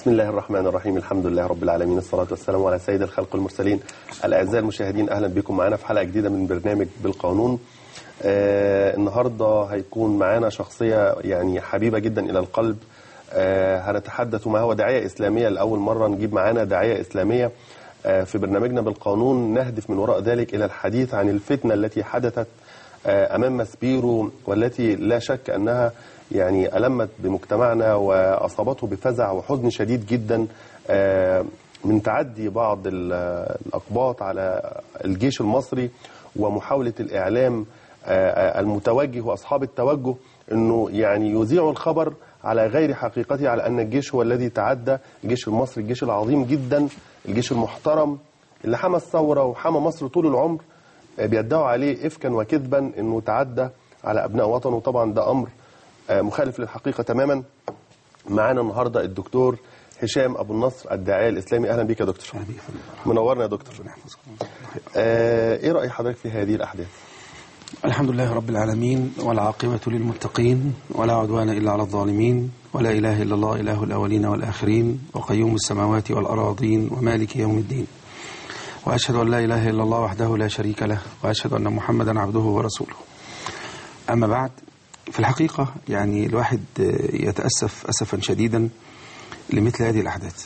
بسم الله الرحمن الرحيم الحمد لله رب العالمين الصلاة والسلام على سيد الخلق المرسلين الأعزاء المشاهدين أهلا بكم معنا في حلقة جديدة من برنامج بالقانون آه النهاردة هيكون معنا شخصية يعني حبيبة جدا إلى القلب آه هنتحدث ما هو داعية إسلامية لأول مرة نجيب معنا داعية إسلامية آه في برنامجنا بالقانون نهدف من وراء ذلك إلى الحديث عن الفتنة التي حدثت آه أمام ماسبيرو والتي لا شك أنها يعني ألمت بمجتمعنا وأصابته بفزع وحزن شديد جدا آه، من تعدي بعض ال- الأقباط على الجيش المصري ومحاولة الإعلام آه، المتوجه وأصحاب التوجه أنه يعني يذيعوا الخبر على غير حقيقته على أن الجيش هو الذي تعدى الجيش المصري الجيش العظيم جدا الجيش المحترم اللي حمى الثورة وحمى مصر طول العمر آه، بيدعوا عليه إفكا وكذبا أنه تعدى على أبناء وطنه طبعا ده أمر آه، مخالف للحقيقة تماما معانا النهاردة الدكتور هشام أبو النصر الداعية الإسلامي أهلا بك يا دكتور أهلا بك يا فندم. منورنا يا دكتور ربنا يحفظكم. آه، إيه رأي حضرتك في هذه الأحداث الحمد لله رب العالمين والعاقبة للمتقين ولا عدوان إلا على الظالمين ولا إله إلا الله إله الأولين والآخرين وقيوم السماوات والأراضين ومالك يوم الدين وأشهد أن لا إله إلا الله وحده لا شريك له وأشهد أن محمدا عبده ورسوله أما بعد في الحقيقة يعني الواحد يتأسف أسفا شديدا لمثل هذه الأحداث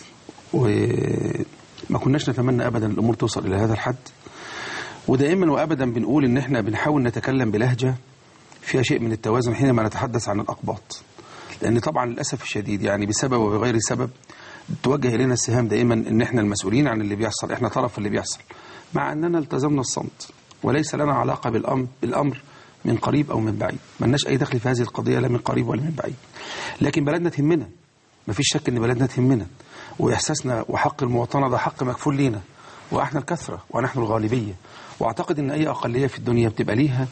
وما كناش نتمنى أبدا الأمور توصل إلى هذا الحد ودائما وابدا بنقول ان احنا بنحاول نتكلم بلهجه فيها شيء من التوازن حينما نتحدث عن الاقباط لان طبعا للاسف الشديد يعني بسبب وبغير سبب توجه الينا السهام دائما ان احنا المسؤولين عن اللي بيحصل احنا طرف اللي بيحصل مع اننا التزمنا الصمت وليس لنا علاقه بالامر بالامر من قريب او من بعيد ملناش اي دخل في هذه القضيه لا من قريب ولا من بعيد لكن بلدنا تهمنا مفيش شك ان بلدنا تهمنا واحساسنا وحق المواطنه ده حق مكفول لينا واحنا الكثره ونحن الغالبيه واعتقد ان اي اقليه في الدنيا بتبقى ليها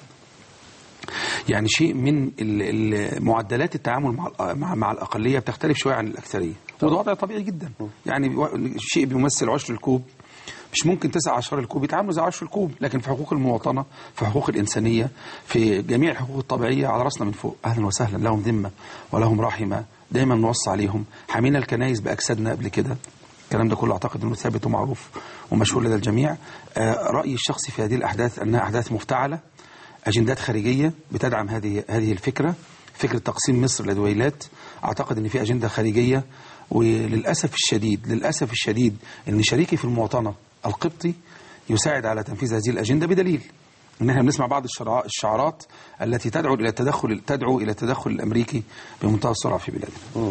يعني شيء من ال- ال- معدلات التعامل مع الأ- مع, مع الاقليه بتختلف شويه عن الاكثريه وده وضع طبيعي جدا يعني و- شيء بيمثل عشر الكوب مش ممكن تسع عشر الكوب يتعاملوا زي عشر الكوب لكن في حقوق المواطنه في حقوق الانسانيه في جميع الحقوق الطبيعيه على راسنا من فوق اهلا وسهلا لهم ذمه ولهم رحمه دايما نوصي عليهم حامينا الكنايس باجسادنا قبل كده الكلام ده كله اعتقد انه ثابت ومعروف ومشهور لدى الجميع آه، رايي الشخصي في هذه الاحداث انها احداث مفتعله اجندات خارجيه بتدعم هذه هذه الفكره فكره تقسيم مصر لدويلات اعتقد ان في اجنده خارجيه وللاسف الشديد للاسف الشديد ان شريكي في المواطنه القبطي يساعد على تنفيذ هذه الاجنده بدليل ان احنا بنسمع بعض الشرع- الشعارات التي تدعو الى التدخل تدعو الى التدخل الامريكي بمنتهى السرعه في بلادنا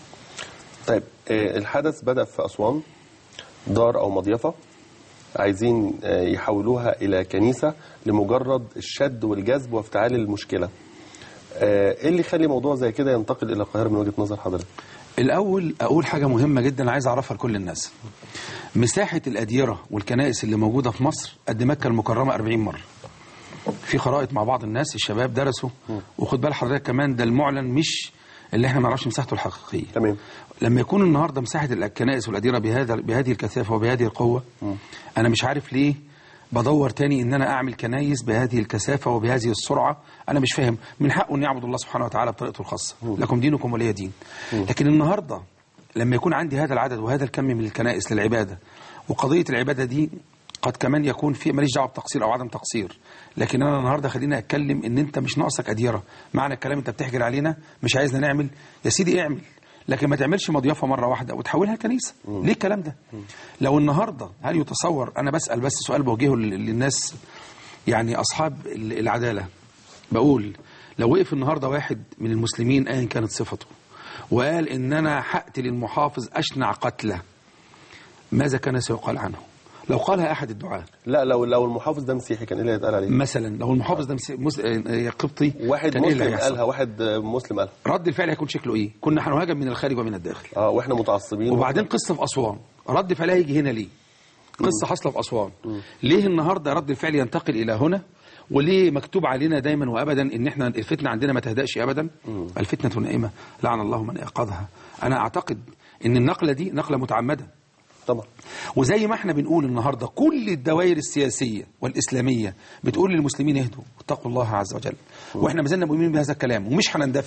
طيب آه، الحدث بدأ في أسوان دار أو مضيفة عايزين آه، يحولوها إلى كنيسة لمجرد الشد والجذب وافتعال المشكلة آه، إيه اللي يخلي موضوع زي كده ينتقل إلى القاهرة من وجهة نظر حضرتك الأول أقول حاجة مهمة جدا عايز أعرفها لكل الناس مساحة الأديرة والكنائس اللي موجودة في مصر قد مكة المكرمة 40 مرة في خرائط مع بعض الناس الشباب درسوا وخد بال حضرتك كمان ده المعلن مش اللي احنا ما نعرفش مساحته الحقيقية تمام لما يكون النهارده مساحه الكنائس والاديره بهذا بهذه الكثافه وبهذه القوه انا مش عارف ليه بدور تاني ان انا اعمل كنايس بهذه الكثافه وبهذه السرعه انا مش فاهم من حقه ان يعبد الله سبحانه وتعالى بطريقته الخاصه لكم دينكم ولي دين لكن النهارده لما يكون عندي هذا العدد وهذا الكم من الكنائس للعباده وقضيه العباده دي قد كمان يكون في ماليش دعوه بتقصير او عدم تقصير لكن انا النهارده خليني اتكلم ان انت مش ناقصك اديره معنى الكلام انت بتحجر علينا مش عايزنا نعمل يا سيدي اعمل لكن ما تعملش مضيافه مره واحده وتحولها كنيسه ليه الكلام ده لو النهارده هل يتصور انا بسال بس سؤال بوجهه لل- للناس يعني اصحاب ال- العداله بقول لو وقف النهارده واحد من المسلمين ايا كانت صفته وقال ان انا هقتل المحافظ اشنع قتله ماذا كان سيقال عنه لو قالها احد الدعاه لا لو لو المحافظ ده مسيحي كان إيه اللي هيتقال عليه مثلا لو المحافظ ده مس- مس- آه، قبطي واحد كان إيه اللي مسلم هيحصل؟ قالها واحد آه، مسلم قالها رد الفعل هيكون شكله ايه كنا هنهاجم من الخارج ومن الداخل اه واحنا متعصبين وبعدين قصه في اسوان رد فعلها يجي هنا ليه قصه حاصله في اسوان ليه النهارده رد الفعل ينتقل الى هنا وليه مكتوب علينا دايما وابدا ان احنا الفتنه عندنا ما تهداش ابدا الفتنه نائمه لعن الله من ايقظها انا اعتقد ان النقله دي نقله متعمده طبعا وزي ما احنا بنقول النهارده كل الدوائر السياسيه والاسلاميه بتقول للمسلمين اهدوا اتقوا الله عز وجل واحنا ما زلنا مؤمنين بهذا الكلام ومش هنندفع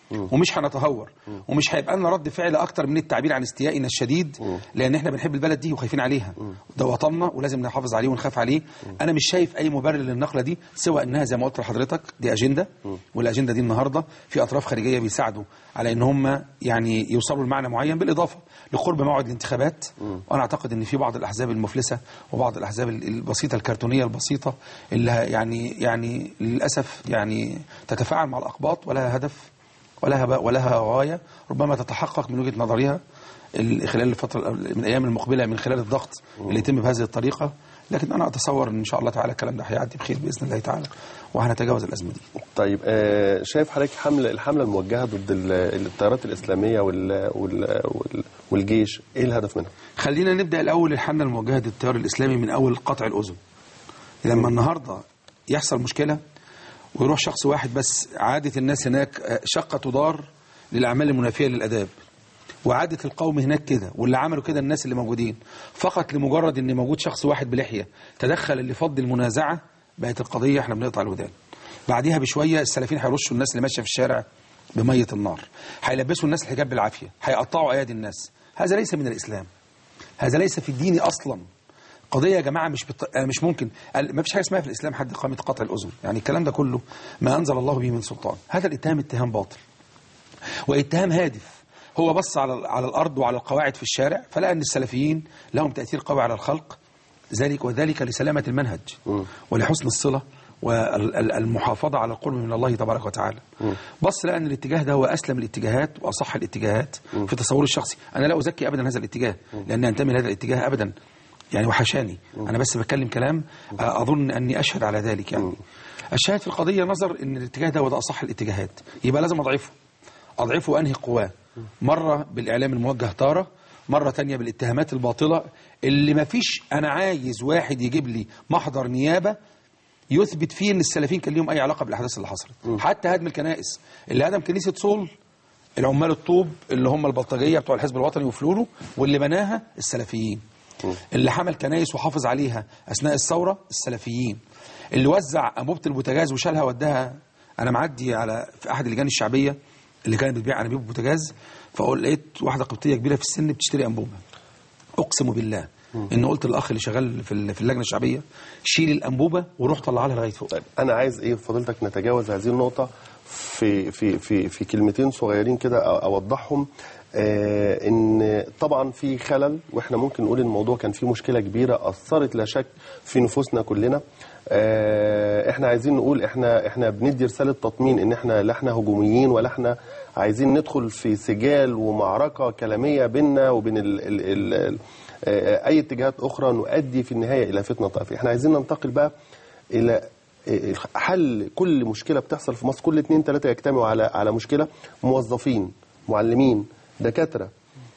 ومش هنتهور ومش هيبقى لنا رد فعل اكتر من التعبير عن استيائنا الشديد لان احنا بنحب البلد دي وخايفين عليها ده وطننا ولازم نحافظ عليه ونخاف عليه انا مش شايف اي مبرر للنقله دي سوى انها زي ما قلت لحضرتك دي اجنده والاجنده دي النهارده في اطراف خارجيه بيساعدوا على ان هم يعني يوصلوا لمعنى معين بالاضافه لقرب موعد الانتخابات وانا اعتقد ان في بعض الاحزاب المفلسه وبعض الاحزاب البسيطه الكرتونيه البسيطه اللي يعني يعني للاسف يعني تتفاعل مع الاقباط ولها هدف ولها بقى ولها غايه ربما تتحقق من وجهه نظرها ال- خلال الفتره من الايام المقبله من خلال الضغط اللي يتم بهذه الطريقه لكن انا اتصور ان شاء الله تعالى الكلام ده هيعدي بخير باذن الله تعالى وهنتجاوز الازمه دي طيب آه، شايف حضرتك حمله الحمله الموجهه ضد ال- التيارات الاسلاميه وال وال وال والجيش ايه الهدف منها؟ خلينا نبدا الاول الحمله الموجهه ضد التيار الاسلامي من اول قطع الاذن لما النهارده يحصل مشكله ويروح شخص واحد بس عاده الناس هناك آه، شقه تدار للاعمال المنافيه للاداب وعاده القوم هناك كده واللي عملوا كده الناس اللي موجودين فقط لمجرد ان موجود شخص واحد بلحيه تدخل اللي فض المنازعه بقت القضيه احنا بنقطع الودان بعديها بشويه السلفيين هيرشوا الناس اللي ماشيه في الشارع بميه النار هيلبسوا الناس الحجاب بالعافيه هيقطعوا ايادي الناس هذا ليس من الاسلام هذا ليس في الدين اصلا قضيه يا جماعه مش بط... آه مش ممكن ال- ما فيش حاجه اسمها في الاسلام حد قامت قطع الاذن يعني الكلام ده كله ما انزل الله به من سلطان هذا الاتهام اتهام باطل واتهام هادف هو بص على على الارض وعلى القواعد في الشارع فلقى ان السلفيين لهم تاثير قوي على الخلق ذلك وذلك لسلامه المنهج ولحسن الصله والمحافظه على القرب من الله تبارك وتعالى بص لقى ان الاتجاه ده هو اسلم الاتجاهات واصح الاتجاهات في تصوري الشخصي انا لا ازكي ابدا هذا الاتجاه لان انتمي لهذا الاتجاه ابدا يعني وحشاني انا بس بتكلم كلام آه، اظن اني اشهد على ذلك يعني الشاهد في القضيه نظر ان الاتجاه ده هو ده اصح الاتجاهات يبقى لازم اضعفه اضعفه وانهي قواه مره بالاعلام الموجه تاره مره تانية بالاتهامات الباطله اللي ما فيش انا عايز واحد يجيب لي محضر نيابه يثبت فيه ان السلفيين كان لهم اي علاقه بالاحداث اللي حصلت حتى هدم الكنائس اللي هدم كنيسه صول العمال الطوب اللي هم البلطجيه بتوع الحزب الوطني وفلوله واللي بناها السلفيين اللي حمل كنايس وحافظ عليها اثناء الثوره السلفيين اللي وزع انبوبه البوتاجاز وشالها وداها انا معدي على في احد اللجان الشعبيه اللي كانت بتبيع انابيب بوتاجاز فقول لقيت واحده قبطيه كبيره في السن بتشتري انبوبه اقسم بالله ان قلت للاخ اللي شغال في ال- في اللجنه الشعبيه شيل الانبوبه وروح طلعها لها لغايه فوق طيب انا عايز ايه فضيلتك نتجاوز هذه النقطه في في في في كلمتين صغيرين كده أو- اوضحهم آه ان طبعا في خلل واحنا ممكن نقول ان الموضوع كان فيه مشكله كبيره اثرت لا شك في نفوسنا كلنا آه احنا عايزين نقول احنا احنا بندي رساله تطمين ان احنا لا احنا هجوميين ولا احنا عايزين ندخل في سجال ومعركه كلاميه بيننا وبين ال ال ال ال آه، اي اتجاهات اخرى نؤدي في النهايه الى فتنه طائفيه احنا عايزين ننتقل بقى الى حل كل مشكله بتحصل في مصر كل اتنين تلاته يجتمعوا على على مشكله موظفين معلمين دكاتره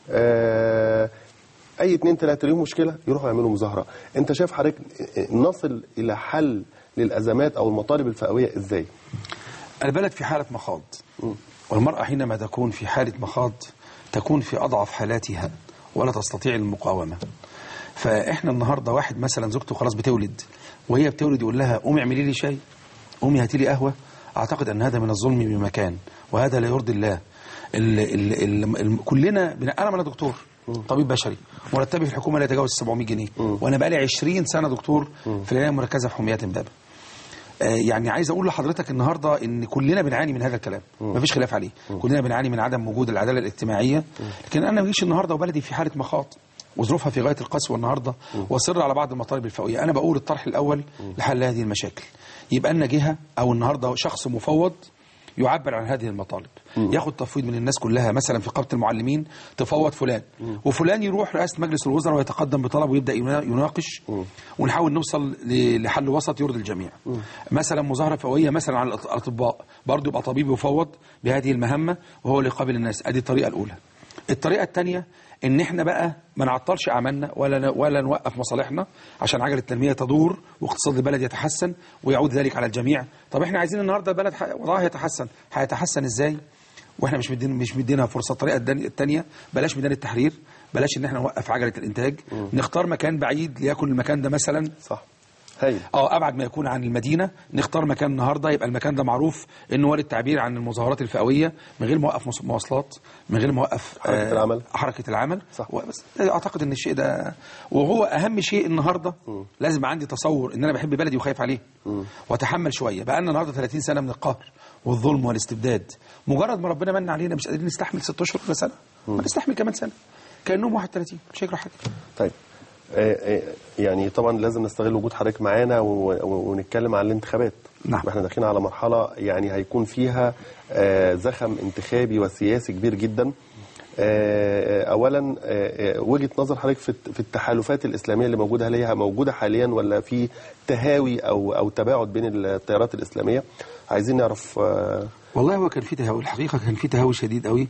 آه، اي اتنين تلاته ليهم مشكله يروحوا يعملوا مظاهره انت شايف حضرتك نصل الى حل للازمات او المطالب الفئويه ازاي البلد في حالة مخاض والمرأة حينما تكون في حالة مخاض تكون في أضعف حالاتها ولا تستطيع المقاومة فإحنا النهاردة واحد مثلا زوجته خلاص بتولد وهي بتولد يقول لها قومي اعملي لي شاي قومي هاتي لي قهوة أعتقد أن هذا من الظلم بمكان وهذا لا يرضي الله ال ال ال ال كلنا بن- أنا أنا دكتور طبيب بشري مرتبي في الحكومة لا يتجاوز 700 جنيه وأنا بقالي 20 سنة دكتور في العناية المركزة في حميات إمبابة آه، يعني عايز اقول لحضرتك النهارده ان كلنا بنعاني من هذا الكلام مفيش خلاف عليه كلنا بنعاني من عدم وجود العداله الاجتماعيه لكن انا ما جيش النهارده وبلدي في حاله مخاط وظروفها في غايه القسوه النهارده واصر على بعض المطالب الفئويه انا بقول الطرح الاول لحل هذه المشاكل يبقى لنا جهه او النهارده شخص مفوض يعبر عن هذه المطالب ياخد تفويض من الناس كلها مثلا في قبه المعلمين تفوض فلان وفلان يروح رئاسه مجلس الوزراء ويتقدم بطلب ويبدا ينا- يناقش ونحاول نوصل ل- لحل وسط يرضي الجميع مثلا مظاهره فئويه مثلا على الأط- الاطباء برضه يبقى طبيب يفوض بهذه المهمه وهو اللي يقابل الناس ادي الطريقه الاولى الطريقه الثانيه ان احنا بقى ما نعطلش اعمالنا ولا ن- ولا نوقف مصالحنا عشان عجله التنميه تدور واقتصاد البلد يتحسن ويعود ذلك على الجميع طب احنا عايزين النهارده البلد ح- وضعها يتحسن هيتحسن ازاي واحنا مش مدين مش مدينها فرصه الطريقه الدن- الثانيه بلاش ميدان التحرير بلاش ان احنا نوقف عجله الانتاج نختار مكان بعيد ليكن المكان ده مثلا صح هايل. اه ابعد ما يكون عن المدينه نختار مكان النهارده يبقى المكان ده معروف انه هو للتعبير عن المظاهرات الفئويه من غير ما اوقف مواص- مواصلات من غير ما اوقف حركة العمل. حركه العمل صح. بس اعتقد ان الشيء ده وهو اهم شيء النهارده لازم عندي تصور ان انا بحب بلدي وخايف عليه واتحمل شويه بقى لنا النهارده 30 سنه من القهر والظلم والاستبداد مجرد ما ربنا من علينا مش قادرين نستحمل 6 اشهر ولا سنه ما نستحمل كمان سنه كانهم 31 مش هيجرى حاجه طيب آه، آه، يعني طبعا لازم نستغل وجود حضرتك معانا و- و- ونتكلم عن الانتخابات نعم. احنا داخلين على مرحله يعني هيكون فيها آه، زخم انتخابي وسياسي كبير جدا آه، آه، اولا آه، آه، وجهه نظر حضرتك في الت- في التحالفات الاسلاميه اللي موجوده هل هي موجوده حاليا ولا في تهاوي او او تباعد بين التيارات الاسلاميه عايزين نعرف آه، والله هو كان في تهاوي الحقيقة كان في تهاوي شديد قوي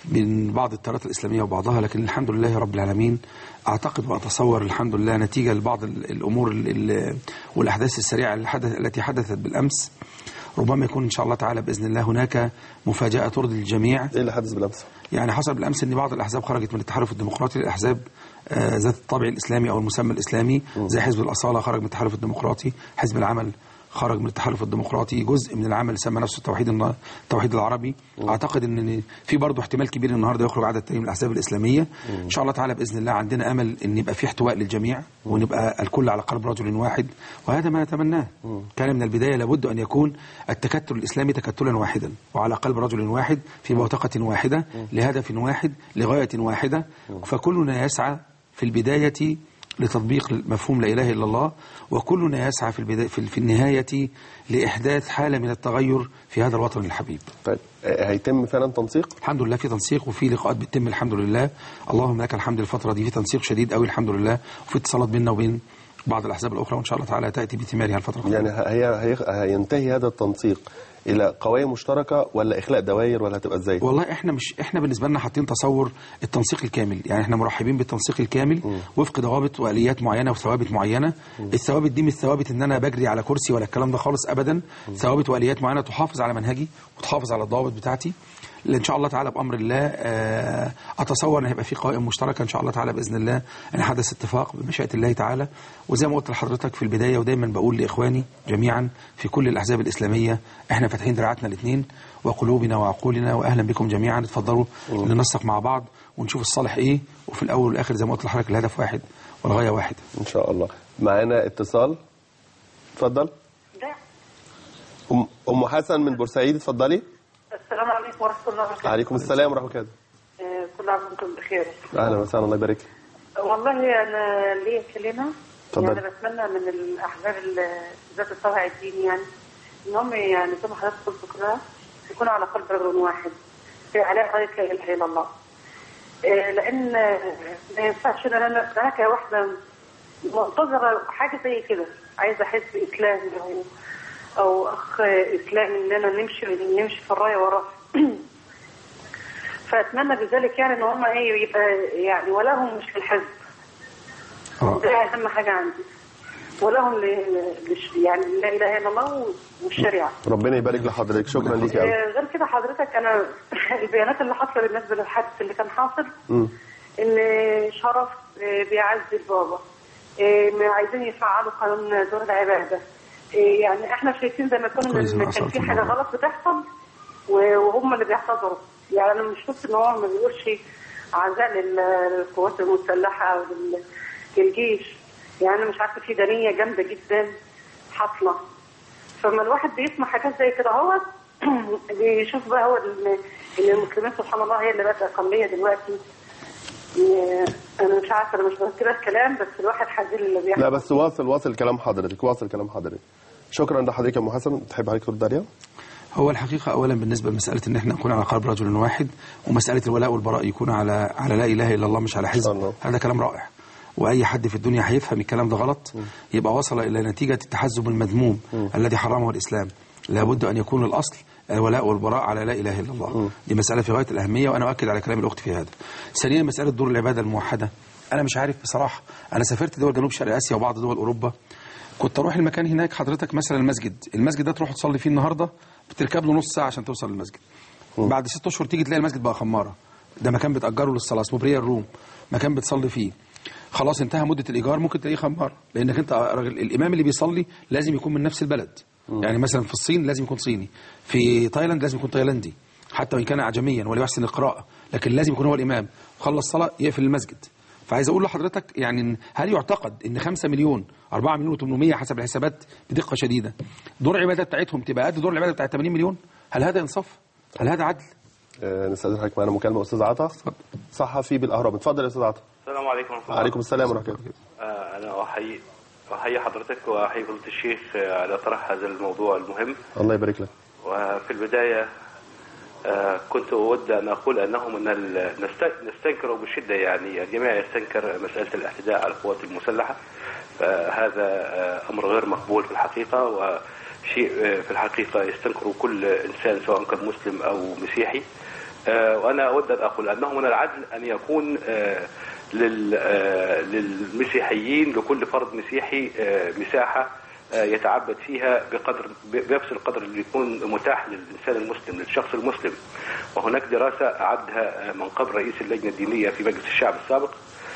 من بعض التيارات الإسلامية وبعضها لكن الحمد لله رب العالمين أعتقد وأتصور الحمد لله نتيجة لبعض ال- الأمور ال- ال- والأحداث السريعة اللي حدث التي حدثت بالأمس ربما يكون إن شاء الله تعالى بإذن الله هناك مفاجأة ترضي الجميع ايه اللي حدث بالامس؟ يعني حصل بالامس ان بعض الاحزاب خرجت من التحالف الديمقراطي للاحزاب آه، ذات الطابع الاسلامي او المسمى الاسلامي زي حزب الاصاله خرج من التحالف الديمقراطي حزب العمل خرج من التحالف الديمقراطي جزء من العمل سمى نفسه التوحيد الن- التوحيد العربي اعتقد ان في برضه احتمال كبير النهارده يخرج عدد تاني من الاحزاب الاسلاميه ان شاء الله تعالى باذن الله عندنا امل ان يبقى في احتواء للجميع ونبقى الكل على قلب رجل واحد وهذا ما نتمناه كان من البدايه لابد ان يكون التكتل الاسلامي تكتلا واحدا وعلى قلب رجل واحد في بوتقه واحده لهدف واحد لغايه واحده فكلنا يسعى في البدايه لتطبيق مفهوم لا اله الا الله وكلنا يسعى في البدايه في في النهايه لاحداث حاله من التغير في هذا الوطن الحبيب. طيب آه، هيتم فعلا تنسيق؟ الحمد لله في تنسيق وفي لقاءات بتتم الحمد لله اللهم لك الحمد الفتره دي في تنسيق شديد قوي الحمد لله وفي اتصالات بيننا وبين بعض الاحزاب الاخرى وان شاء الله تعالى تاتي بثمارها الفتره القادمه. يعني هي هي هينتهي هذا التنسيق الى قوائم مشتركه ولا اخلاء دوائر ولا هتبقى ازاي؟ والله احنا مش احنا بالنسبه لنا حاطين تصور التنسيق الكامل يعني احنا مرحبين بالتنسيق الكامل وفق ضوابط واليات معينه وثوابت معينه الثوابت دي مش ثوابت ان انا بجري على كرسي ولا الكلام ده خالص ابدا ثوابت واليات معينه تحافظ على منهجي وتحافظ على الضوابط بتاعتي اللي ان شاء الله تعالى بامر الله آه، اتصور ان هيبقى في قوائم مشتركه ان شاء الله تعالى باذن الله ان حدث اتفاق بمشيئه الله تعالى وزي ما قلت لحضرتك في البدايه ودايما بقول لاخواني جميعا في كل الاحزاب الاسلاميه احنا فاتحين دراعاتنا الاثنين وقلوبنا وعقولنا واهلا بكم جميعا اتفضلوا ننسق مع بعض ونشوف الصالح ايه وفي الاول والاخر زي ما قلت لحضرتك الهدف واحد والغايه واحده ان شاء الله معانا اتصال اتفضل ده ام ام حسن من بورسعيد اتفضلي السلام عليكم ورحمة الله وبركاته عليكم السلام ورحمه الله آه، كل عام وانتم بخير اهلا وسهلا الله يبارك فيك. والله أنا ليا كلمة اتفضل. يعني بتمنى من الأحزاب ال- ذات الطابع الديني يعني إن هم يعني زي ما حضرتك قلت كده يكونوا على قلب رجل واحد في علاء غاية لا إله إلا الله آه، لأن ما ينفعش إن أنا أنا كواحدة منتظرة حاجة زي كده عايزة حزب إسلامي أو أو أخ إسلامي إننا نمشي نمشي في الراية وراه فأتمنى بذلك يعني إن هم إيه يبقى يعني ولاهم مش في الحزب آه. ده أهم حاجة عندي ولاهم ل- لش- يعني لا إله إلا الله والشريعة ربنا يبارك لحضرتك شكرا ليك قوي آه، غير كده حضرتك أنا البيانات اللي حاصلة بالنسبة للحادث اللي كان حاصل ان شرف آه، بيعزي البابا آه، ما عايزين يفعلوا قانون دور العباده آه، يعني احنا شايفين زي ما يكون كويس ان إن كان في أصلت حاجه الموضوع. غلط بتحصل و- وهم اللي بيعتذروا يعني انا مش شفت ان هو ما بيقولش عزاء لل- للقوات المسلحه او لل- للجيش يعني انا مش عارفه في دنيه جامده جدا حاصله فلما الواحد بيسمع حاجات زي كده هو بيشوف بقى هو ان إن المسلمين سبحان الله هي اللي بقت اقليه دلوقتي إيه، انا مش عارفه انا مش مركزه الكلام بس الواحد حزين اللي بيحصل لا بس واصل واصل كلام حضرتك واصل كلام حضرتك شكرا لحضرتك يا ام حسن تحب حضرتك ترد عليها؟ هو الحقيقة أولا بالنسبة لمسألة إن إحنا نكون على قلب رجل واحد ومسألة الولاء والبراء يكون على على لا إله إلا الله مش على شاء حزب الله. هذا كلام رائع وأي حد في الدنيا هيفهم الكلام ده غلط يبقى وصل إلى نتيجة التحزب المذموم الذي حرمه الإسلام لابد أن يكون الأصل الولاء والبراء على لا إله إلا الله دي مسألة في غاية الأهمية وأنا أؤكد على كلام الأخت في هذا ثانيا مسألة دور العبادة الموحدة أنا مش عارف بصراحة أنا سافرت دول جنوب شرق آسيا وبعض دول أوروبا كنت اروح المكان هناك حضرتك مثلا المسجد المسجد ده تروح تصلي فيه النهارده بتركب له نص ساعه عشان توصل للمسجد بعد ست اشهر تيجي تلاقي المسجد بقى خماره ده مكان بتاجره للصلاه اسمه بريا الروم مكان بتصلي فيه خلاص انتهى مده الايجار ممكن تلاقيه خمار لانك انت راجل الامام اللي بيصلي لازم يكون من نفس البلد يعني مثلا في الصين لازم يكون صيني في تايلاند لازم يكون تايلاندي حتى وان كان اعجميا ولا يحسن القراءه لكن لازم يكون هو الامام خلص صلاه يقفل المسجد فعايز اقول لحضرتك يعني إن هل يعتقد ان 5 مليون 4 مليون و800 حسب الحسابات بدقه شديده دور العباده بتاعتهم تبقى قد دور العباده بتاع 80 مليون هل هذا انصاف هل هذا عدل آه، نستاذن حضرتك معانا مكالمه استاذ عطا صحفي بالاهرام اتفضل يا استاذ عطا السلام عليكم ورحمة الله وعليكم السلام ورحمه الله آه، أنا أحيي أحيي حضرتك وأحيي فضيلة الشيخ آه، على طرح هذا الموضوع المهم الله يبارك لك وفي البداية آه، كنت أود أن أقول أنه من ال- نست- نستنكر بشدة يعني الجميع يستنكر مسألة الاعتداء على القوات المسلحة فهذا آه، أمر غير مقبول في الحقيقة وشيء آه، في الحقيقة يستنكره كل إنسان سواء كان مسلم أو مسيحي آه، وأنا أود أن أقول أنه من العدل أن يكون آه، لل- آه، للمسيحيين لكل فرد مسيحي آه، مساحة آه، يتعبد فيها بقدر ب- بنفس القدر اللي يكون متاح للإنسان المسلم للشخص المسلم وهناك دراسة أعدها آه، من قبل رئيس اللجنة الدينية في مجلس الشعب السابق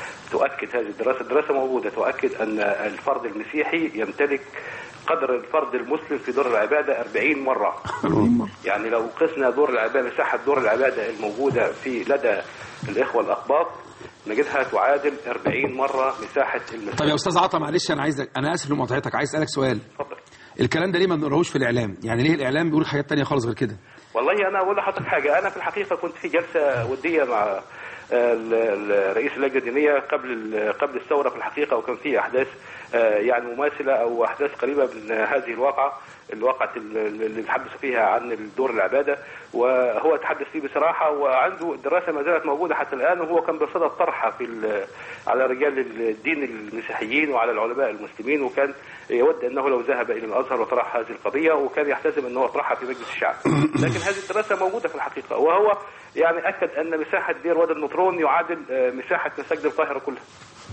تؤكد هذه الدراسة الدراسة موجودة تؤكد أن الفرد المسيحي يمتلك قدر الفرد المسلم في دور العبادة 40 مرة يعني لو قسنا دور العبادة مساحة دور العبادة الموجودة في لدى الإخوة الأقباط نجدها تعادل 40 مرة مساحة المسجد طب يا استاذ عطا معلش انا عايزك انا اسف لمقاطعتك عايز اسالك سؤال اتفضل الكلام ده ليه ما بنقراهوش في الاعلام يعني ليه الاعلام بيقول حاجات تانية خالص غير كده والله انا اقول لحضرتك حاجه انا في الحقيقه كنت في جلسه وديه مع آه، ال- ال- رئيس اللجنه الدينيه قبل ال- قبل الثوره في الحقيقه وكان في احداث آه، يعني مماثله او احداث قريبه من هذه الواقعه الواقعة ال- اللي تحدث فيها عن الدور العبادة وهو تحدث فيه بصراحة وعنده الدراسة ما زالت موجودة حتى الآن وهو كان بصدد طرحها في ال- على رجال الدين المسيحيين وعلى العلماء المسلمين وكان يود أنه لو ذهب إلى الأزهر وطرح هذه القضية وكان يحتزم أنه يطرحها في مجلس الشعب لكن هذه الدراسة موجودة في الحقيقة وهو يعني أكد أن مساحة دير وادي النطرون يعادل آه، مساحة مساجد القاهرة كلها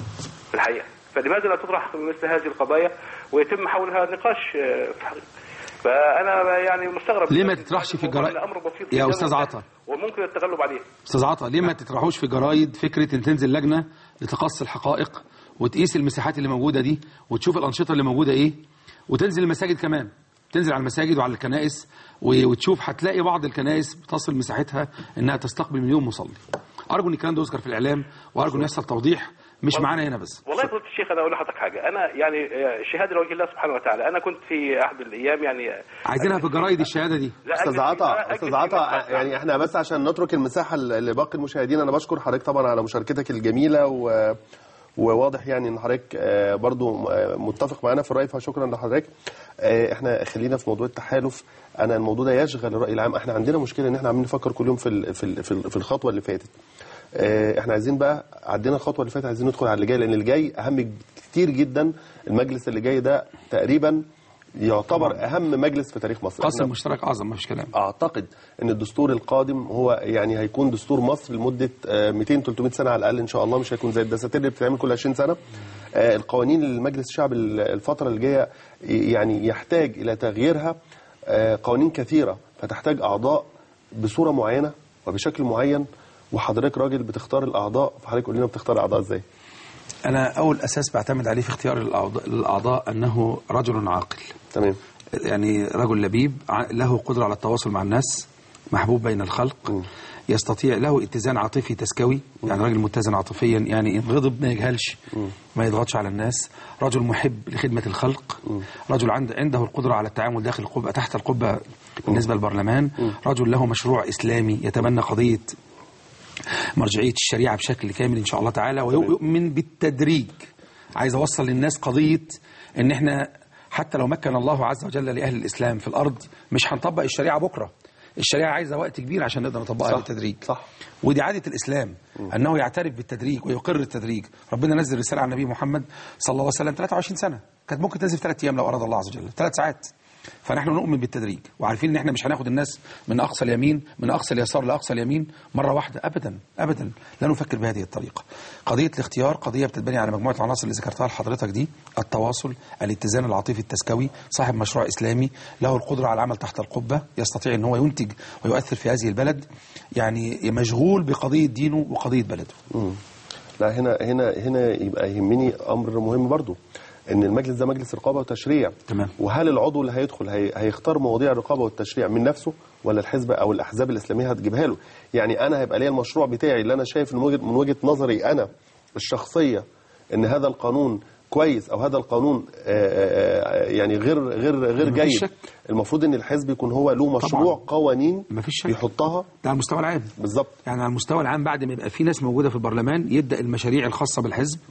في الحقيقة فلماذا لا تطرح مثل هذه القضايا ويتم حولها نقاش آه، في الحقيقة فأنا يعني مستغرب ليه ما تطرحش في الموضوع الجرائد؟ الأمر بسيط يا جداً أستاذ عطا. وممكن التغلب عليه استاذ عطا ليه ما تطرحوش في جرايد فكره ان تنزل لجنه لتقصي الحقائق وتقيس المساحات اللي موجوده دي وتشوف الانشطه اللي موجوده ايه وتنزل المساجد كمان تنزل على المساجد وعلى الكنائس و- وتشوف هتلاقي بعض الكنائس بتصل مساحتها انها تستقبل مليون مصلي ارجو ان الكلام ده يذكر في الاعلام وارجو ان يحصل توضيح مش معانا هنا بس والله يا فضيلة الشيخ انا اقول لحضرتك حاجه انا يعني آه، شهاده لوجه الله سبحانه وتعالى انا كنت في احد الايام يعني آه، عايزينها في جرايد الشهاده دي لا استاذ أجل- عطا لا، استاذ أجل عطا فيما- يعني احنا بس عشان نترك المساحه ل- لباقي المشاهدين انا بشكر حضرتك طبعا على مشاركتك الجميله و وواضح يعني ان حضرتك آه، برضو آه، متفق معانا في الراي فشكرا لحضرتك آه، احنا خلينا في موضوع التحالف انا الموضوع ده يشغل الراي العام احنا عندنا مشكله ان احنا عمالين نفكر كل يوم في ال- في ال- في ال- في الخطوه اللي فاتت آه، احنا عايزين بقى عدينا الخطوه اللي فاتت عايزين ندخل على اللي جاي لان اللي جاي اهم كتير جدا المجلس اللي جاي ده تقريبا يعتبر اهم مجلس في تاريخ مصر قاسم إحنا- مشترك اعظم ما فيش كلام اعتقد ان الدستور القادم هو يعني هيكون دستور مصر لمده آه، 200 300 سنه على الاقل ان شاء الله مش هيكون زي الدساتير اللي بتتعمل كل 20 سنه آه، القوانين اللي مجلس الشعب ال- الفتره اللي جايه يعني يحتاج الى تغييرها آه، قوانين كثيره فتحتاج اعضاء بصوره معينه وبشكل معين وحضرتك راجل بتختار الاعضاء فحضرتك قول لنا بتختار الاعضاء ازاي انا اول اساس بعتمد عليه في اختيار الأعضاء- الاعضاء انه رجل عاقل تمام يعني رجل لبيب ع- له قدرة على التواصل مع الناس محبوب بين الخلق يستطيع له اتزان عاطفي تسكوي يعني راجل متزن عاطفيا يعني ان غضب ما يجهلش ما يضغطش على الناس رجل محب لخدمة الخلق رجل عند عنده القدرة على التعامل داخل القبة تحت القبة بالنسبة للبرلمان رجل له مشروع إسلامي يتبنى قضية مرجعية الشريعة بشكل كامل إن شاء الله تعالى ويؤمن بالتدريج عايز أوصل للناس قضية إن إحنا حتى لو مكن الله عز وجل لأهل الإسلام في الأرض مش هنطبق الشريعة بكرة الشريعة عايزة وقت كبير عشان نقدر نطبقها صح، بالتدريج صح. ودي عادة الإسلام أنه يعترف بالتدريج ويقر التدريج ربنا نزل رسالة على النبي محمد صلى الله عليه وسلم 23 سنة كانت ممكن تنزل في ثلاث أيام لو أراد الله عز وجل ثلاث ساعات فنحن نؤمن بالتدريج وعارفين ان احنا مش هناخد الناس من اقصى اليمين من اقصى اليسار لاقصى اليمين مره واحده ابدا ابدا لا نفكر بهذه الطريقه قضيه الاختيار قضيه بتتبني على مجموعه العناصر اللي ذكرتها لحضرتك دي التواصل الاتزان العاطفي التسكوي صاحب مشروع اسلامي له القدره على العمل تحت القبه يستطيع ان هو ينتج ويؤثر في هذه البلد يعني مشغول بقضيه دينه وقضيه بلده لا هنا هنا هنا يبقى يهمني امر مهم برضو ان المجلس ده مجلس رقابه وتشريع تمام. وهل العضو اللي هيدخل هي هيختار مواضيع الرقابه والتشريع من نفسه ولا الحزب او الاحزاب الاسلاميه هتجيبها له يعني انا هيبقى ليا المشروع بتاعي اللي انا شايف من وجهه من وجهه نظري انا الشخصيه ان هذا القانون كويس او هذا القانون آه، آه، يعني غير غير غير مفيش جيد شك. المفروض ان الحزب يكون هو له مشروع طبعاً. قوانين مفيش شك. بيحطها ده على المستوى العام بالظبط يعني على المستوى العام بعد ما يبقى في ناس موجوده في البرلمان يبدا المشاريع الخاصه بالحزب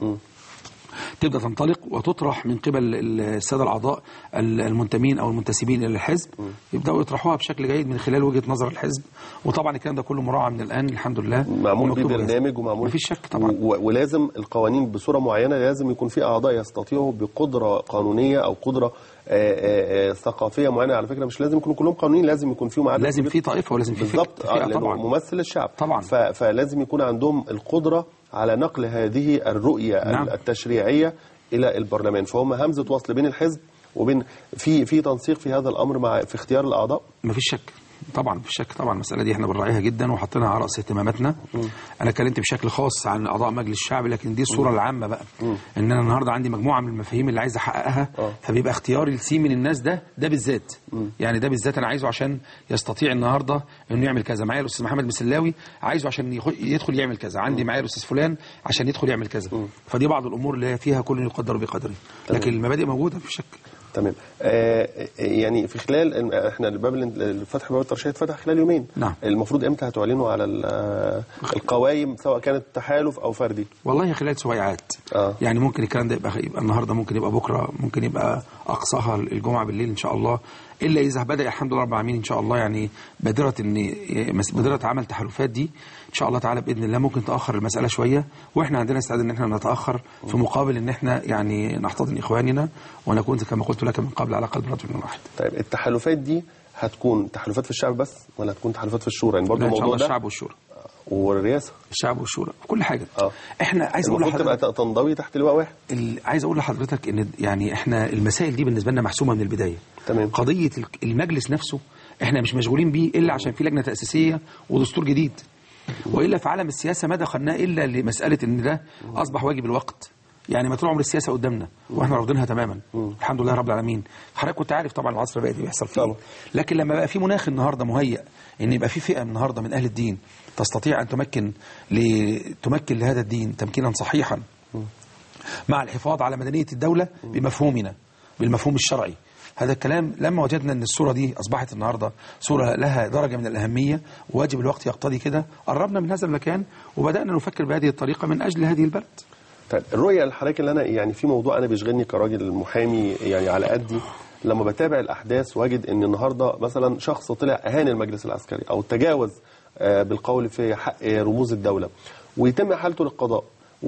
تبدا تنطلق وتطرح من قبل الساده الاعضاء المنتمين او المنتسبين الى الحزب يبداوا يطرحوها بشكل جيد من خلال وجهه نظر الحزب وطبعا الكلام ده كله مراعى من الان الحمد لله معمول بيه ومكتوب جاهز. برنامج ومعمول مفيش شك طبعا و- ولازم القوانين بصوره معينه لازم يكون في اعضاء يستطيعوا بقدره قانونيه او قدره آه، آه، آه، ثقافيه معينه على فكره مش لازم يكونوا كلهم قانونيين لازم يكون فيهم عدد لازم كبير. في طائفه ولازم في بالظبط فكر اه فئة لانه طبعا ممثل الشعب طبعا. ف... فلازم يكون عندهم القدره على نقل هذه الرؤيه نعم. التشريعيه الى البرلمان فهم همزه وصل بين الحزب وبين في في تنسيق في هذا الامر مع في اختيار الاعضاء مفيش شك طبعا مفيش شك طبعا المساله دي احنا بنراعيها جدا وحاطينها على راس اهتماماتنا انا اتكلمت بشكل خاص عن اعضاء مجلس الشعب لكن دي الصوره العامه بقى ان انا النهارده عندي مجموعه من المفاهيم اللي عايز احققها آه. فبيبقى اختياري لسي من الناس ده ده بالذات يعني ده بالذات انا عايزه عشان يستطيع النهارده انه يعمل كذا معايا الاستاذ محمد مسلاوي عايزه عشان يخ- يدخل يعمل كذا عندي معايا الاستاذ فلان عشان يدخل يعمل كذا فدي بعض الامور اللي فيها كل يقدر بقدره لكن المبادئ موجوده مفيش شك تمام آه يعني في خلال احنا الباب الفتح باب الترشيح اتفتح خلال يومين نعم. المفروض امتى هتعلنوا على ال- آه، القوائم سواء كانت تحالف او فردي والله خلال سويعات آه. يعني ممكن الكلام ده يبقى, يبقى النهارده ممكن يبقى بكره ممكن يبقى اقصاها الجمعه بالليل ان شاء الله الا اذا بدا الحمد لله رب العالمين ان شاء الله يعني بادره ان مس- بادره عمل تحالفات دي ان شاء الله تعالى باذن الله ممكن تاخر المساله شويه واحنا عندنا استعداد ان احنا نتاخر في مقابل ان احنا يعني نحتضن اخواننا ونكون كما قلت لك من قبل على قلب رجل واحد طيب التحالفات دي هتكون تحالفات في الشعب بس ولا هتكون تحالفات في الشورى يعني برضه لا، ان شاء الموضوع الله ده الشعب والشورى والرئاسه الشعب والشورى في كل حاجه اه احنا عايز اقول المفروض لحضرتك تبقى تنضوي تحت لواء واحد ال- عايز اقول لحضرتك ان يعني احنا المسائل دي بالنسبه لنا محسومه من البدايه تمام. قضيه ال- المجلس نفسه احنا مش مشغولين بيه الا عشان في لجنه تاسيسيه ودستور جديد والا في عالم السياسه ما دخلناه الا لمساله ان ده اصبح واجب الوقت يعني ما طول عمر السياسه قدامنا واحنا رافضينها تماما الحمد لله رب العالمين حضرتك كنت عارف طبعا العصر بقى بيحصل فيه طبعا. لكن لما بقى في مناخ النهارده مهيئ ان يبقى في فئه النهارده من اهل الدين تستطيع ان تمكن ل... تمكن لهذا الدين تمكينا صحيحا مع الحفاظ على مدنية الدولة بمفهومنا بالمفهوم الشرعي هذا الكلام لما وجدنا ان الصورة دي اصبحت النهاردة صورة لها درجة من الاهمية وواجب الوقت يقتضي كده قربنا من هذا المكان وبدأنا نفكر بهذه الطريقة من اجل هذه البلد طيب الرؤيه الحضرتك اللي انا يعني في موضوع انا بيشغلني كراجل محامي يعني على قدي لما بتابع الاحداث واجد ان النهارده مثلا شخص طلع اهان المجلس العسكري او تجاوز آه، بالقول في حق رموز الدوله ويتم احالته للقضاء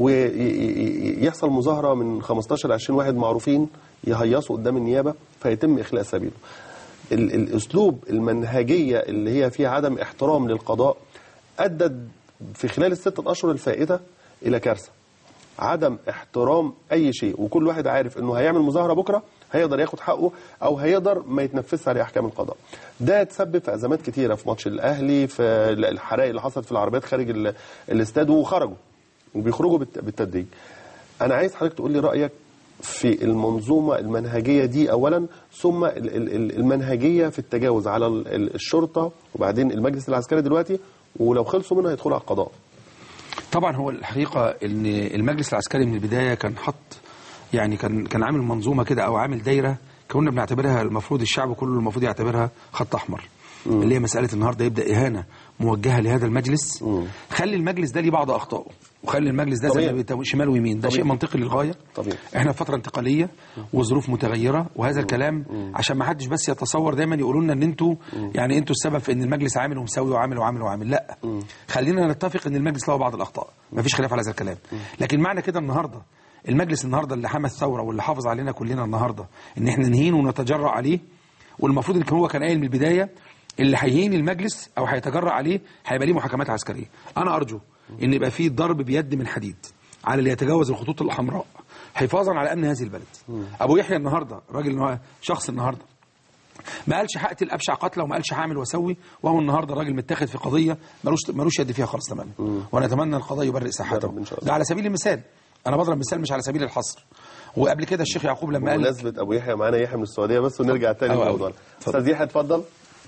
ويحصل مظاهره من 15 ل 20 واحد معروفين يهيصوا قدام النيابه فيتم اخلاء سبيله. ال- الاسلوب المنهجيه اللي هي فيها عدم احترام للقضاء ادت في خلال الستة اشهر الفائته الى كارثه. عدم احترام اي شيء وكل واحد عارف انه هيعمل مظاهره بكره هيقدر ياخد حقه او هيقدر ما يتنفذش عليه احكام القضاء ده تسبب في ازمات كتيره في ماتش الاهلي في الحرائق اللي حصلت في العربيات خارج ال- الاستاد وخرجوا وبيخرجوا بالت- بالتدريج انا عايز حضرتك تقول لي رايك في المنظومه المنهجيه دي اولا ثم ال- ال- ال- المنهجيه في التجاوز على ال- ال- الشرطه وبعدين المجلس العسكري دلوقتي ولو خلصوا منها هيدخلوا على القضاء طبعا هو الحقيقة ان المجلس العسكري من البداية كان حط يعني كان كان عامل منظومة كده او عامل دايرة كنا بنعتبرها المفروض الشعب كله المفروض يعتبرها خط احمر اللي هي مسألة النهاردة يبدأ إهانة موجهة لهذا المجلس خلي المجلس ده ليه بعض أخطائه وخلي المجلس ده زي طبيعي. ما بيتو- شمال ويمين ده شيء منطقي للغاية طبيعي. احنا في فترة انتقالية وظروف متغيرة وهذا الكلام عشان ما حدش بس يتصور دايما يقولوا لنا ان انتوا يعني انتوا السبب في ان المجلس عامل ومساوي وعامل وعامل وعامل لا خلينا نتفق ان المجلس له بعض الاخطاء ما فيش خلاف على هذا الكلام لكن معنى كده النهارده المجلس النهارده اللي حمى الثوره واللي حافظ علينا كلنا النهارده ان احنا نهين ونتجرأ عليه والمفروض ان كان هو كان قايل من البدايه اللي هيهين المجلس او هيتجرأ عليه هيبقى ليه محاكمات عسكريه انا ارجو ان يبقى في ضرب بيد من حديد على اللي يتجاوز الخطوط الحمراء حفاظا على امن هذه البلد ابو يحيى النهارده راجل إن هو شخص النهارده ما قالش هقتل ابشع قتله وما قالش هعمل واسوي وهو النهارده الراجل متاخد في قضيه ملوش ملوش يد فيها خالص تماما وانا اتمنى القضاء يبرئ ساحته رب إن شاء الله. ده على سبيل المثال انا بضرب مثال مش على سبيل الحصر وقبل كده الشيخ يعقوب لما قال بمناسبه ابو يحيى معانا يحيى من السعوديه بس ونرجع تاني أوي أوي. لموضوعنا اتفضل. استاذ يحيى اتفضل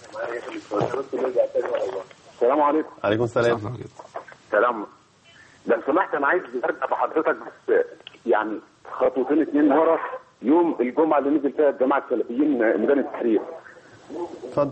السلام عليكم عليكم السلام سلام لو سمحت انا عايز ارجع بحضرتك بس يعني خطوتين اتنين ورا يوم الجمعه اللي نزل فيها الجماعه السلفيين ميدان التحرير اتفضل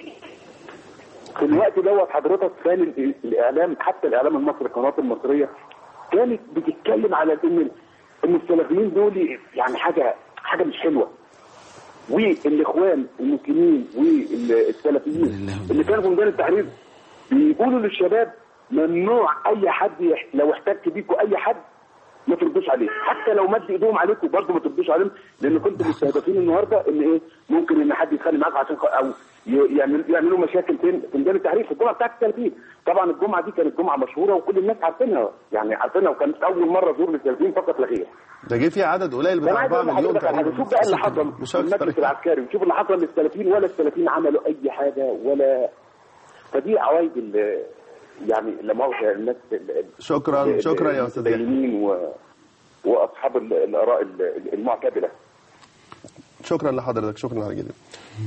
في الوقت دوت حضرتك كان ال- الاعلام حتى الاعلام المصري القنوات المصريه كانت بتتكلم على ان ان السلفيين دول يعني حاجه حاجه مش حلوه والاخوان المسلمين والسلفيين اللي كانوا في ميدان التحرير بيقولوا للشباب ممنوع اي حد يح... لو احتك بيكوا اي حد ما تردوش عليه حتى لو مد ايدهم عليكم برضه ما تردوش عليهم لان كنتوا مستهدفين النهارده ان ايه ممكن ان حد يتخانق معاك عشان خ... او ي- يعمل... يعملوا مشاكل فين في ميدان التحرير في الجمعه بتاعت السلفيين طبعا الجمعه دي كانت جمعه مشهوره وكل الناس عارفينها يعني عارفينها وكانت اول مره ظهور للسلفيين فقط لا غير ده جه فيه عدد قليل انا بتاع عايز 4 اقول مليون لحضرتك على حاجه تقريبا شوف بقى اللي حصل مش في المجلس اكتر العسكري وشوف اللي حصل للسلفيين ولا السلفيين عملوا اي حاجه ولا فدي عوايد ال- يعني لا مؤاخذه الناس ال- شكرا ال- شكرا يا استاذ يحيى المتدينين و... واصحاب ال- الاراء ال- المعتدله شكرا لحضرتك شكرا لحضرتك جدا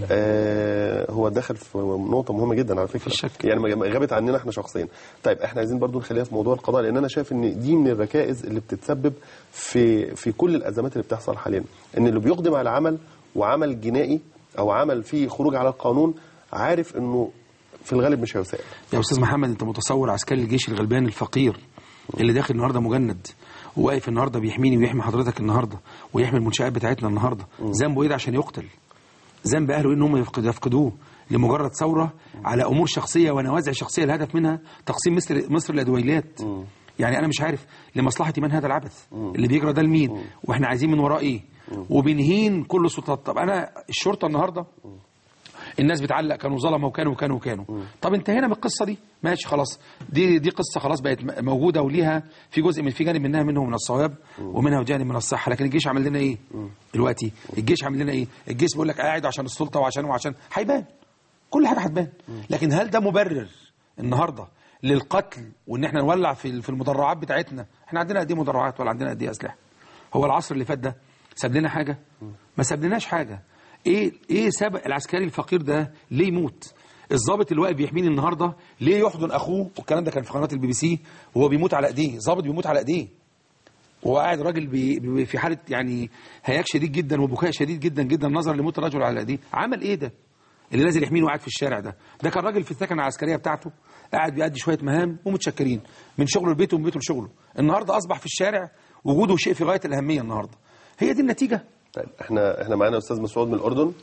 آه هو داخل في نقطة مهمة جدا على فكرة شك. يعني ما- غابت عننا احنا شخصيا طيب احنا عايزين برضو نخليها في موضوع القضاء لان انا شايف ان دي من الركائز اللي بتتسبب في في كل الازمات اللي بتحصل حاليا ان اللي بيقدم على عمل وعمل جنائي او عمل فيه خروج على القانون عارف انه في الغالب مش هيسائل يا استاذ محمد انت متصور عسكري الجيش الغلبان الفقير اللي داخل النهارده مجند وواقف النهارده بيحميني ويحمي حضرتك النهارده ويحمي المنشآت بتاعتنا النهارده ذنبه ايه ده عشان يقتل ذنب اهله ايه ان هم يفقد يفقدوه لمجرد ثوره على امور شخصيه ونوازع شخصيه الهدف منها تقسيم مصر مصر لدويلات يعني انا مش عارف لمصلحه من هذا العبث اللي بيجرى ده لمين واحنا عايزين من وراه ايه وبنهين كل السلطات طب انا الشرطه النهارده الناس بتعلق كانوا ظلمه وكانوا وكانوا وكانوا طب انتهينا من القصه دي ماشي خلاص دي دي قصه خلاص بقت م- موجوده وليها في جزء من في جانب منها منه من الصواب ومنها جانب من الصحه لكن الجيش عمل لنا ايه دلوقتي الجيش عمل لنا ايه الجيش بيقول لك قاعد عشان السلطه وعشان وعشان هيبان كل حاجه هتبان لكن هل ده مبرر النهارده للقتل وان احنا نولع في في المدرعات بتاعتنا احنا عندنا قد ايه مدرعات ولا عندنا قد ايه اسلحه هو العصر اللي فات ده ساب لنا حاجه ما سابلناش حاجه ايه ايه سبب العسكري الفقير ده ليه يموت الضابط اللي واقف بيحميني النهارده ليه يحضن اخوه والكلام ده كان في قناه البي بي سي وهو بيموت على ايديه ضابط بيموت على ايديه وهو قاعد راجل بي بي في حاله يعني هياك شديد جدا وبكاء شديد جدا جدا نظرا لموت الرجل على ايديه عمل ايه ده اللي نازل يحميني وقاعد في الشارع ده ده كان راجل في الثكنه العسكريه بتاعته قاعد بيأدي شويه مهام ومتشكرين من شغله لبيته ومن بيته لشغله النهارده اصبح في الشارع وجوده شيء في غايه الاهميه النهارده هي دي النتيجه طيب احنا احنا معانا استاذ مسعود من الاردن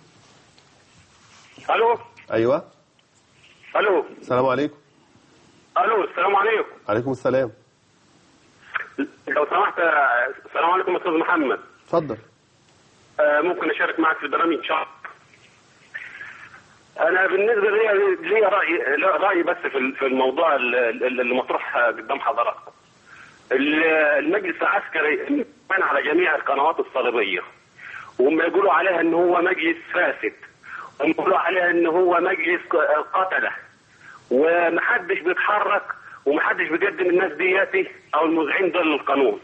الو ايوه الو السلام عليكم الو السلام عليكم عليكم السلام لو سمحت السلام عليكم استاذ محمد اتفضل آه، ممكن اشارك معك في البرنامج ان شاء الله انا بالنسبه لي لي راي لا، راي بس في ال- في الموضوع ال- ال- اللي مطروح قدام حضراتكم ال- المجلس العسكري من على جميع القنوات الصليبيه وهم يقولوا عليها ان هو مجلس فاسد وهم يقولوا عليها ان هو مجلس ق- قتله ومحدش بيتحرك ومحدش بيقدم الناس دياتي او المذيعين دول للقانون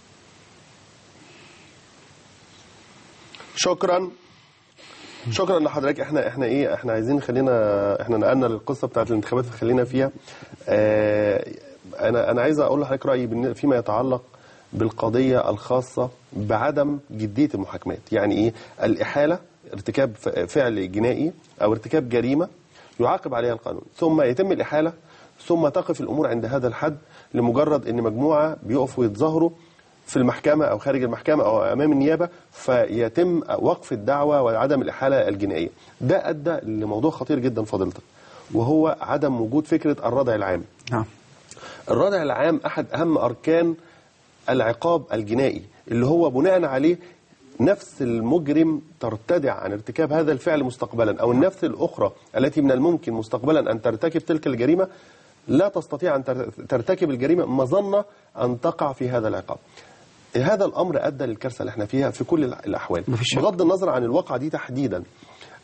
شكرا شكرا لحضرتك احنا احنا ايه احنا عايزين خلينا احنا نقلنا للقصه بتاعت الانتخابات اللي خلينا فيها اه انا انا عايز اقول لحضرتك رايي بالن- فيما يتعلق بالقضيه الخاصه بعدم جديه المحاكمات يعني ايه الاحاله ارتكاب ف- فعل جنائي او ارتكاب جريمه يعاقب عليها القانون ثم يتم الاحاله ثم تقف الامور عند هذا الحد لمجرد ان مجموعه بيقفوا يتظاهروا في المحكمة أو خارج المحكمة أو أمام النيابة فيتم وقف الدعوة وعدم الإحالة الجنائية ده أدى لموضوع خطير جدا فضيلتك وهو عدم وجود فكرة الردع العام نعم الردع العام أحد أهم أركان العقاب الجنائي اللي هو بناء عليه نفس المجرم ترتدع عن ارتكاب هذا الفعل مستقبلا أو النفس الأخرى التي من الممكن مستقبلا أن ترتكب تلك الجريمة لا تستطيع أن تر- ترتكب الجريمة مظنة أن تقع في هذا العقاب هذا الأمر أدى للكارثة اللي احنا فيها في كل الأحوال مفيش شك. بغض النظر عن الواقعة دي تحديدا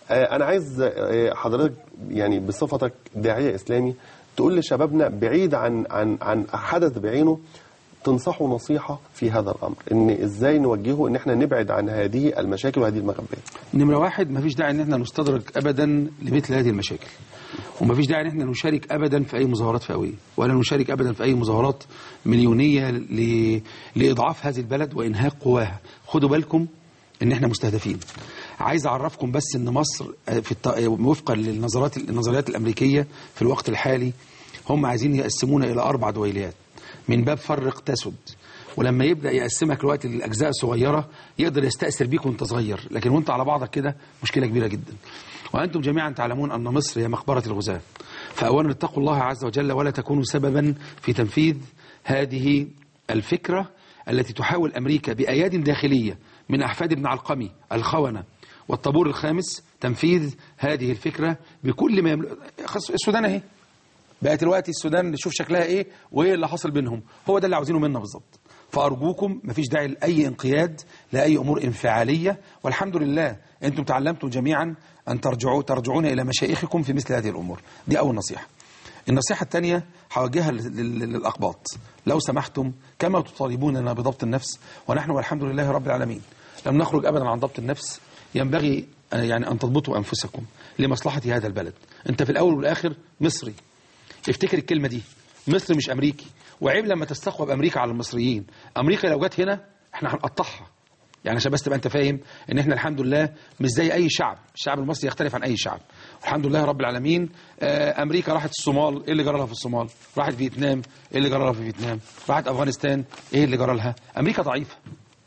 آه، انا عايز آه، حضرتك يعني بصفتك داعيه اسلامي تقول لشبابنا بعيد عن عن عن حدث بعينه تنصحوا نصيحه في هذا الامر ان ازاي نوجهه ان احنا نبعد عن هذه المشاكل وهذه المخبئات نمرة واحد مفيش داعي ان احنا نستدرك ابدا لمثل هذه المشاكل ومفيش داعي ان احنا نشارك ابدا في اي مظاهرات فئويه ولا نشارك ابدا في اي مظاهرات مليونيه ل... لاضعاف هذه البلد وانهاك قواها خدوا بالكم ان احنا مستهدفين عايز اعرفكم بس ان مصر آه، في الت... آه، وفقا للنظرات النظريات الامريكيه في الوقت الحالي هم عايزين يقسمونا الى اربع دويلات من باب فرق تسد ولما يبدا يقسمك الوقت لاجزاء صغيره يقدر يستاثر بيك وانت صغير لكن وانت على بعضك كده مشكله كبيره جدا وانتم جميعا تعلمون ان مصر هي مقبره الغزاه فاولا اتقوا الله عز وجل ولا تكونوا سببا في تنفيذ هذه الفكره التي تحاول امريكا باياد داخليه من احفاد ابن علقمي الخونه والطابور الخامس تنفيذ هذه الفكره بكل ما يملك خلاص السودان اهي بقت الوقت السودان نشوف شكلها ايه وايه اللي حصل بينهم هو ده اللي عاوزينه منا بالظبط فارجوكم مفيش داعي لاي انقياد لاي امور انفعاليه والحمد لله انتم تعلمتم جميعا ان ترجعوا ترجعون الى مشايخكم في مثل هذه الامور دي اول نصيحه النصيحة الثانية هوجهها لل- لل- للأقباط لو سمحتم كما تطالبوننا بضبط النفس ونحن والحمد لله رب العالمين لم نخرج أبدا عن ضبط النفس ينبغي آه، يعني أن تضبطوا أنفسكم لمصلحة هذا البلد أنت في الأول والآخر مصري افتكر الكلمة دي مصر مش أمريكي وعيب لما تستقوى بأمريكا على المصريين أمريكا لو جت هنا احنا هنقطعها يعني عشان بس تبقى انت فاهم ان احنا الحمد لله مش زي اي شعب الشعب المصري يختلف عن اي شعب الحمد لله رب العالمين آه، امريكا راحت الصومال ايه اللي جرى لها في الصومال راحت فيتنام ايه اللي جرى لها في فيتنام راحت افغانستان ايه اللي جرى لها امريكا ضعيفه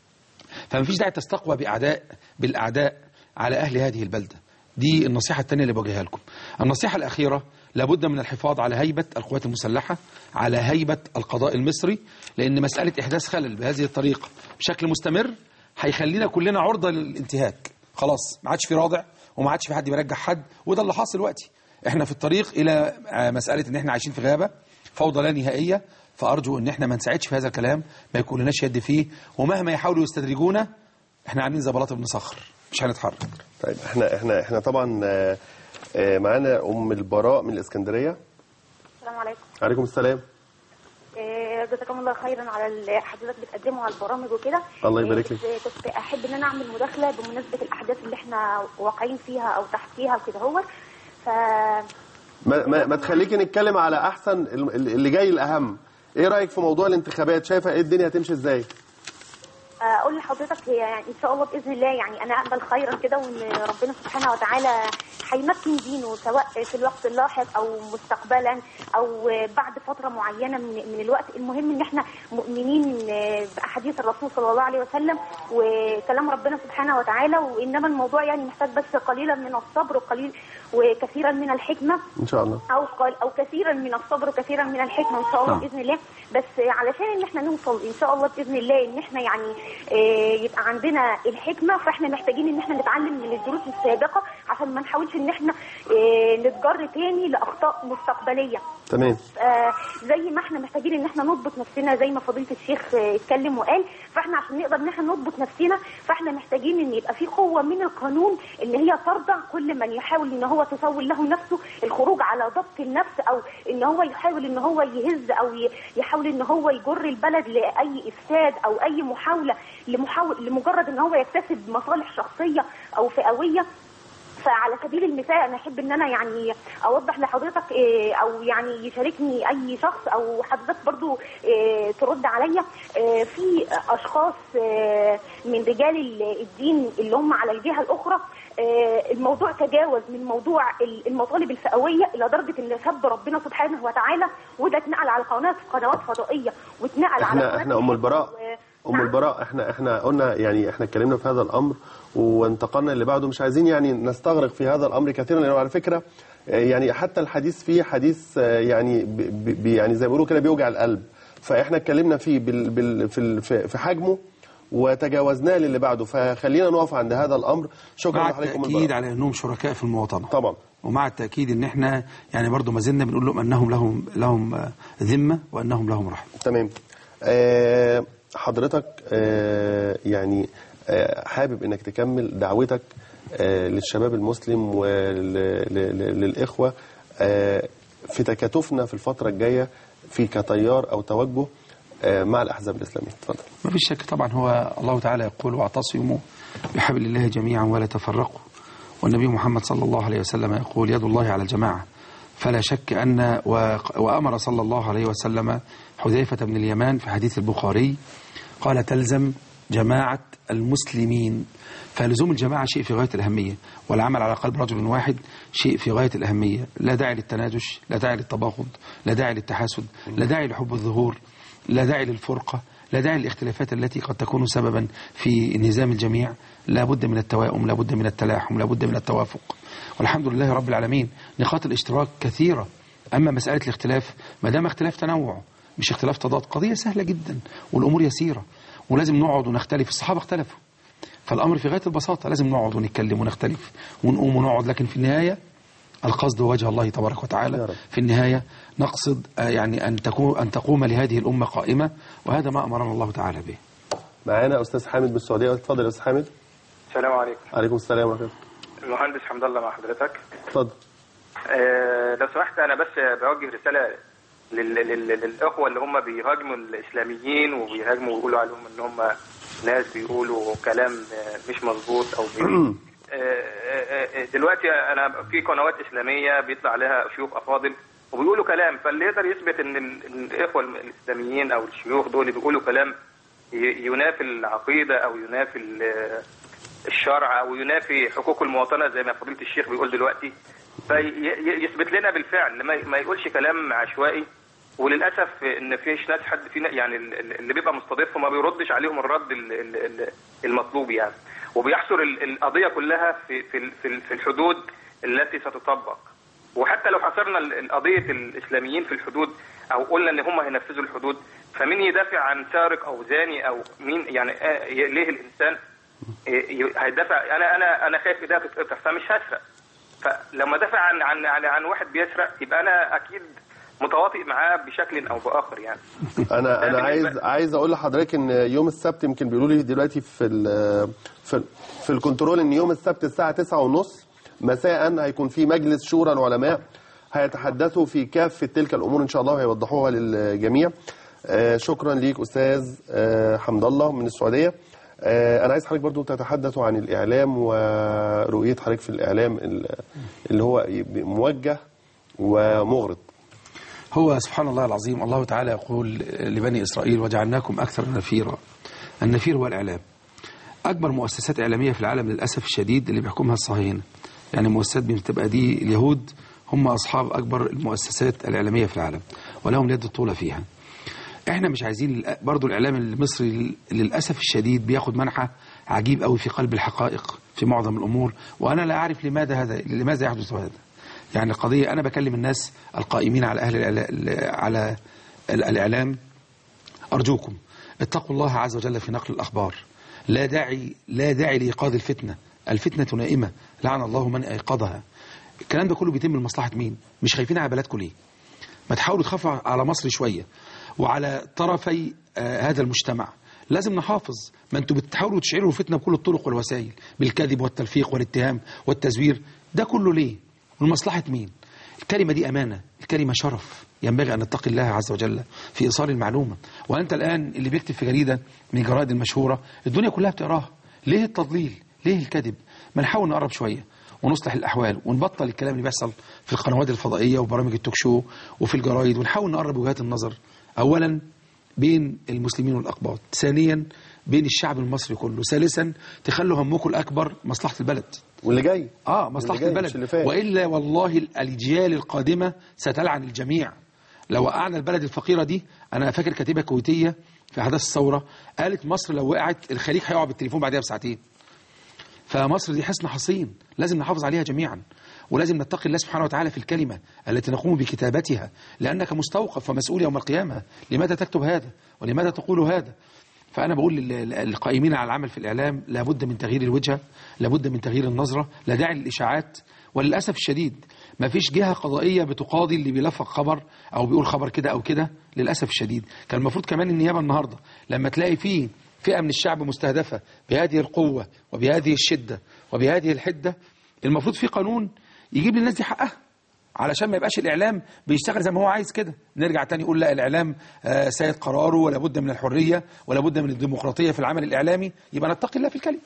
فمفيش داعي تستقوى باعداء بالاعداء على اهل هذه البلده دي النصيحه الثانيه اللي بوجهها لكم النصيحه الاخيره لابد من الحفاظ على هيبه القوات المسلحه على هيبه القضاء المصري لان مساله احداث خلل بهذه الطريقه بشكل مستمر هيخلينا كلنا عرضه للانتهاك خلاص ما عادش في راضع وما عادش في حد بيرجع حد وده اللي حاصل دلوقتي احنا في الطريق الى آه، مساله ان احنا عايشين في غابه فوضى لا نهائيه فارجو ان احنا ما نساعدش في هذا الكلام ما يكون لناش يد فيه ومهما يحاولوا يستدرجونا احنا عاملين زي بلاط ابن صخر مش هنتحرك طيب احنا احنا احنا طبعا آه، آه، معانا ام البراء من الاسكندريه السلام عليكم عليكم السلام آه، جزاكم الله خيرا على اللي حضرتك بتقدمه على البرامج وكده الله يبارك آه، لك. بس كنت احب ان انا اعمل مداخله بمناسبه الاحداث اللي احنا واقعين فيها او تحتيها وكده هو ف ما, ما, ما تخليكي نتكلم على احسن ال- ال- اللي جاي الاهم ايه رايك في موضوع الانتخابات شايفه ايه الدنيا هتمشي ازاي اقول لحضرتك هي يعني ان شاء الله باذن الله يعني انا امل خيرا كده وان ربنا سبحانه وتعالى هيمكن دينه سواء في الوقت اللاحق او مستقبلا او بعد فتره معينه من من الوقت المهم ان احنا مؤمنين باحاديث الرسول صلى الله عليه وسلم وكلام ربنا سبحانه وتعالى وانما الموضوع يعني محتاج بس قليلا من الصبر وقليل وكثيرا من الحكمه ان شاء الله او قال او كثيرا من الصبر وكثيرا من الحكمه ان شاء الله نعم. باذن الله بس علشان ان احنا نوصل ان شاء الله باذن الله ان احنا يعني آه، يبقى عندنا الحكمه فاحنا محتاجين ان احنا نتعلم من الدروس السابقه عشان ما نحاولش ان احنا آه، نتجر تاني لاخطاء مستقبليه تمام آه، زي ما احنا محتاجين ان احنا نضبط نفسنا زي ما فضيله الشيخ آه، اتكلم وقال فاحنا عشان نقدر ان احنا نضبط نفسنا فاحنا محتاجين ان يبقى في قوه من القانون ان هي ترضع كل من يحاول ان هو تسول له نفسه الخروج على ضبط النفس او ان هو يحاول ان هو يهز او ي- يحاول ان هو يجر البلد لاي افساد او اي محاوله لمحاول لمجرد ان هو يكتسب مصالح شخصيه او فئويه فعلى سبيل المثال انا احب ان انا يعني اوضح لحضرتك إيه، او يعني يشاركني اي شخص او حضرتك برضو إيه، ترد عليا إيه، في اشخاص إيه، من رجال ال- الدين اللي هم على الجهه الاخرى إيه، الموضوع تجاوز من موضوع ال- المطالب الفئويه الى درجه ان سب ربنا سبحانه وتعالى وده اتنقل على قنوات قنوات فضائيه واتنقل على احنا قناة احنا ام البراء و- ام نعم. البراء احنا احنا قلنا يعني احنا اتكلمنا في هذا الامر وانتقلنا اللي بعده مش عايزين يعني نستغرق في هذا الامر كثيرا لانه على فكره آه، يعني حتى الحديث فيه حديث آه، يعني ب- ب- يعني زي ما بيقولوا كده بيوجع القلب فاحنا اتكلمنا فيه بال بال في ال- في في حجمه وتجاوزناه للي بعده فخلينا نقف عند هذا الامر شكرا مع لحضرتك أم التأكيد البراء. على أنهم شركاء في المواطنة طبعا ومع التأكيد أن احنا يعني برضو ما زلنا بنقول لهم أنهم لهم لهم آه، ذمة وأنهم لهم رحمة تمام آه، حضرتك آه، يعني آه، حابب انك تكمل دعوتك آه، للشباب المسلم وللإخوة في تكاتفنا في الفترة الجاية في كتيار أو توجه آه، مع الأحزاب الإسلامية اتفضل ما فيش شك طبعا هو الله تعالى يقول واعتصموا بحبل الله جميعا ولا تفرقوا والنبي محمد صلى الله عليه وسلم يقول يد الله على الجماعة فلا شك أن و- وأمر صلى الله عليه وسلم حذيفة بن اليمان في حديث البخاري قال تلزم جماعة المسلمين فلزوم الجماعة شيء في غاية الأهمية والعمل على قلب رجل واحد شيء في غاية الأهمية لا داعي للتناجش لا داعي للتباغض لا داعي للتحاسد لا داعي لحب الظهور لا داعي للفرقة لا داعي للاختلافات التي قد تكون سببا في انهزام الجميع لا بد من التوائم لا بد من التلاحم لا بد من التوافق والحمد لله رب العالمين نقاط الاشتراك كثيرة أما مسألة الاختلاف ما دام اختلاف تنوع مش اختلاف تضاد قضية سهلة جدا والأمور يسيرة ولازم نقعد ونختلف الصحابة اختلفوا فالأمر في غاية البساطة لازم نقعد ونتكلم ونختلف ونقوم ونقعد لكن في النهاية القصد وجه الله تبارك يا وتعالى رب. في النهاية نقصد آه، يعني أن تكون أن تقوم لهذه الأمة قائمة وهذا ما أمرنا الله تعالى به معانا أستاذ حامد من السعودية اتفضل يا أستاذ حامد السلام عليكم عليكم السلام ورحمة الله المهندس حمد الله مع حضرتك اتفضل آه لو سمحت انا بس بوجه رساله لل... لل... للاخوه اللي هم بيهاجموا الاسلاميين وبيهاجموا ويقولوا عليهم ان هم ناس بيقولوا كلام آه، مش مظبوط او بي... آه، آه، آه، دلوقتي انا في قنوات اسلاميه بيطلع عليها شيوخ افاضل وبيقولوا كلام فاللي يقدر يثبت ان ال- إن الاخوه الاسلاميين او الشيوخ دول بيقولوا كلام ي- ينافي العقيده او ينافي ال- الشرع او ينافي حقوق المواطنه زي ما فضيله الشيخ بيقول دلوقتي فيثبت لنا بالفعل ما ما يقولش كلام عشوائي وللاسف ان فيش ناس حد فينا يعني ال- ال- اللي بيبقى مستضيف ما بيردش عليهم الرد ال- ال- ال- المطلوب يعني وبيحصر ال- القضيه كلها في في ال- في ال- في الحدود التي ستطبق وحتى لو حصرنا ال- القضيه الاسلاميين في الحدود او قلنا ان هم هينفذوا الحدود فمين يدافع عن سارق او زاني او مين يعني آه، ي- ليه الانسان ي- ي- هيدافع انا انا انا خايف ايديها تتقطع فمش هسرق فلما دافع عن عن عن, عن واحد بيسرق يبقى انا اكيد متواطئ معاه بشكل او باخر يعني انا انا عايز عايز اقول لحضرتك ان يوم السبت يمكن بيقولوا لي دلوقتي في ال في, في الكنترول ان يوم السبت الساعه 9:30 مساء هيكون في مجلس شورى العلماء هيتحدثوا في كافه تلك الامور ان شاء الله وهيوضحوها للجميع آه، شكرا ليك استاذ آه، حمد الله من السعوديه آه، انا عايز حضرتك برضو تتحدثوا عن الاعلام ورؤيه حضرتك في الاعلام ال- اللي هو موجه ومغرض هو سبحان الله العظيم الله تعالى يقول لبني إسرائيل وجعلناكم أكثر نفيرا النفير هو الإعلام أكبر مؤسسات إعلامية في العالم للأسف الشديد اللي بيحكمها الصهاينة يعني مؤسسات بتبقى دي اليهود هم أصحاب أكبر المؤسسات الإعلامية في العالم ولهم اليد الطولة فيها احنا مش عايزين برضو الإعلام المصري للأسف الشديد بياخد منحى عجيب قوي في قلب الحقائق في معظم الأمور وأنا لا أعرف لماذا هذا لماذا يحدث هذا يعني القضية أنا بكلم الناس القائمين على أهل الإعلا- على الإعلام أرجوكم اتقوا الله عز وجل في نقل الأخبار لا داعي لا داعي لإيقاظ الفتنة الفتنة نائمة لعن الله من أيقظها الكلام ده كله بيتم لمصلحة مين مش خايفين على بلدكم ليه ما تحاولوا تخافوا على مصر شوية وعلى طرفي آه هذا المجتمع لازم نحافظ ما انتوا بتحاولوا تشعروا الفتنة بكل الطرق والوسائل بالكذب والتلفيق والاتهام والتزوير ده كله ليه ولمصلحة مين الكلمة دي أمانة الكلمة شرف ينبغي أن نتقي الله عز وجل في إيصال المعلومة وأنت الآن اللي بيكتب في جريدة من الجرائد المشهورة الدنيا كلها بتقراها ليه التضليل ليه الكذب ما نحاول نقرب شوية ونصلح الأحوال ونبطل الكلام اللي بيحصل في القنوات الفضائية وبرامج التوك شو وفي الجرايد ونحاول نقرب وجهات النظر أولا بين المسلمين والأقباط ثانيا بين الشعب المصري كله ثالثا تخلوا همكم الأكبر مصلحة البلد واللي جاي اه مصلحة اللي جاي البلد مش اللي فات. وإلا والله الأجيال القادمة ستلعن الجميع لو وقعنا البلد الفقيرة دي أنا فاكر كاتبة كويتية في أحداث الثورة قالت مصر لو وقعت الخليج هيقع بالتليفون بعدها بساعتين فمصر دي حصن حصين لازم نحافظ عليها جميعا ولازم نتقي الله سبحانه وتعالى في الكلمة التي نقوم بكتابتها لأنك مستوقف ومسؤول يوم القيامة لماذا تكتب هذا ولماذا تقول هذا فأنا بقول لل- للقائمين على العمل في الإعلام لابد من تغيير الوجهة لابد من تغيير النظرة لا داعي للإشاعات وللأسف الشديد ما فيش جهة قضائية بتقاضي اللي بيلفق خبر أو بيقول خبر كده أو كده للأسف الشديد كان المفروض كمان النيابة النهاردة لما تلاقي فيه فئة من الشعب مستهدفة بهذه القوة وبهذه الشدة وبهذه الحدة المفروض في قانون يجيب للناس دي حقها علشان ما يبقاش الإعلام بيشتغل زي ما هو عايز كده نرجع تاني نقول لا الإعلام آه، سيد قراره ولا بد من الحرية ولا بد من الديمقراطية في العمل الإعلامي يبقى نتقي الله في الكلمة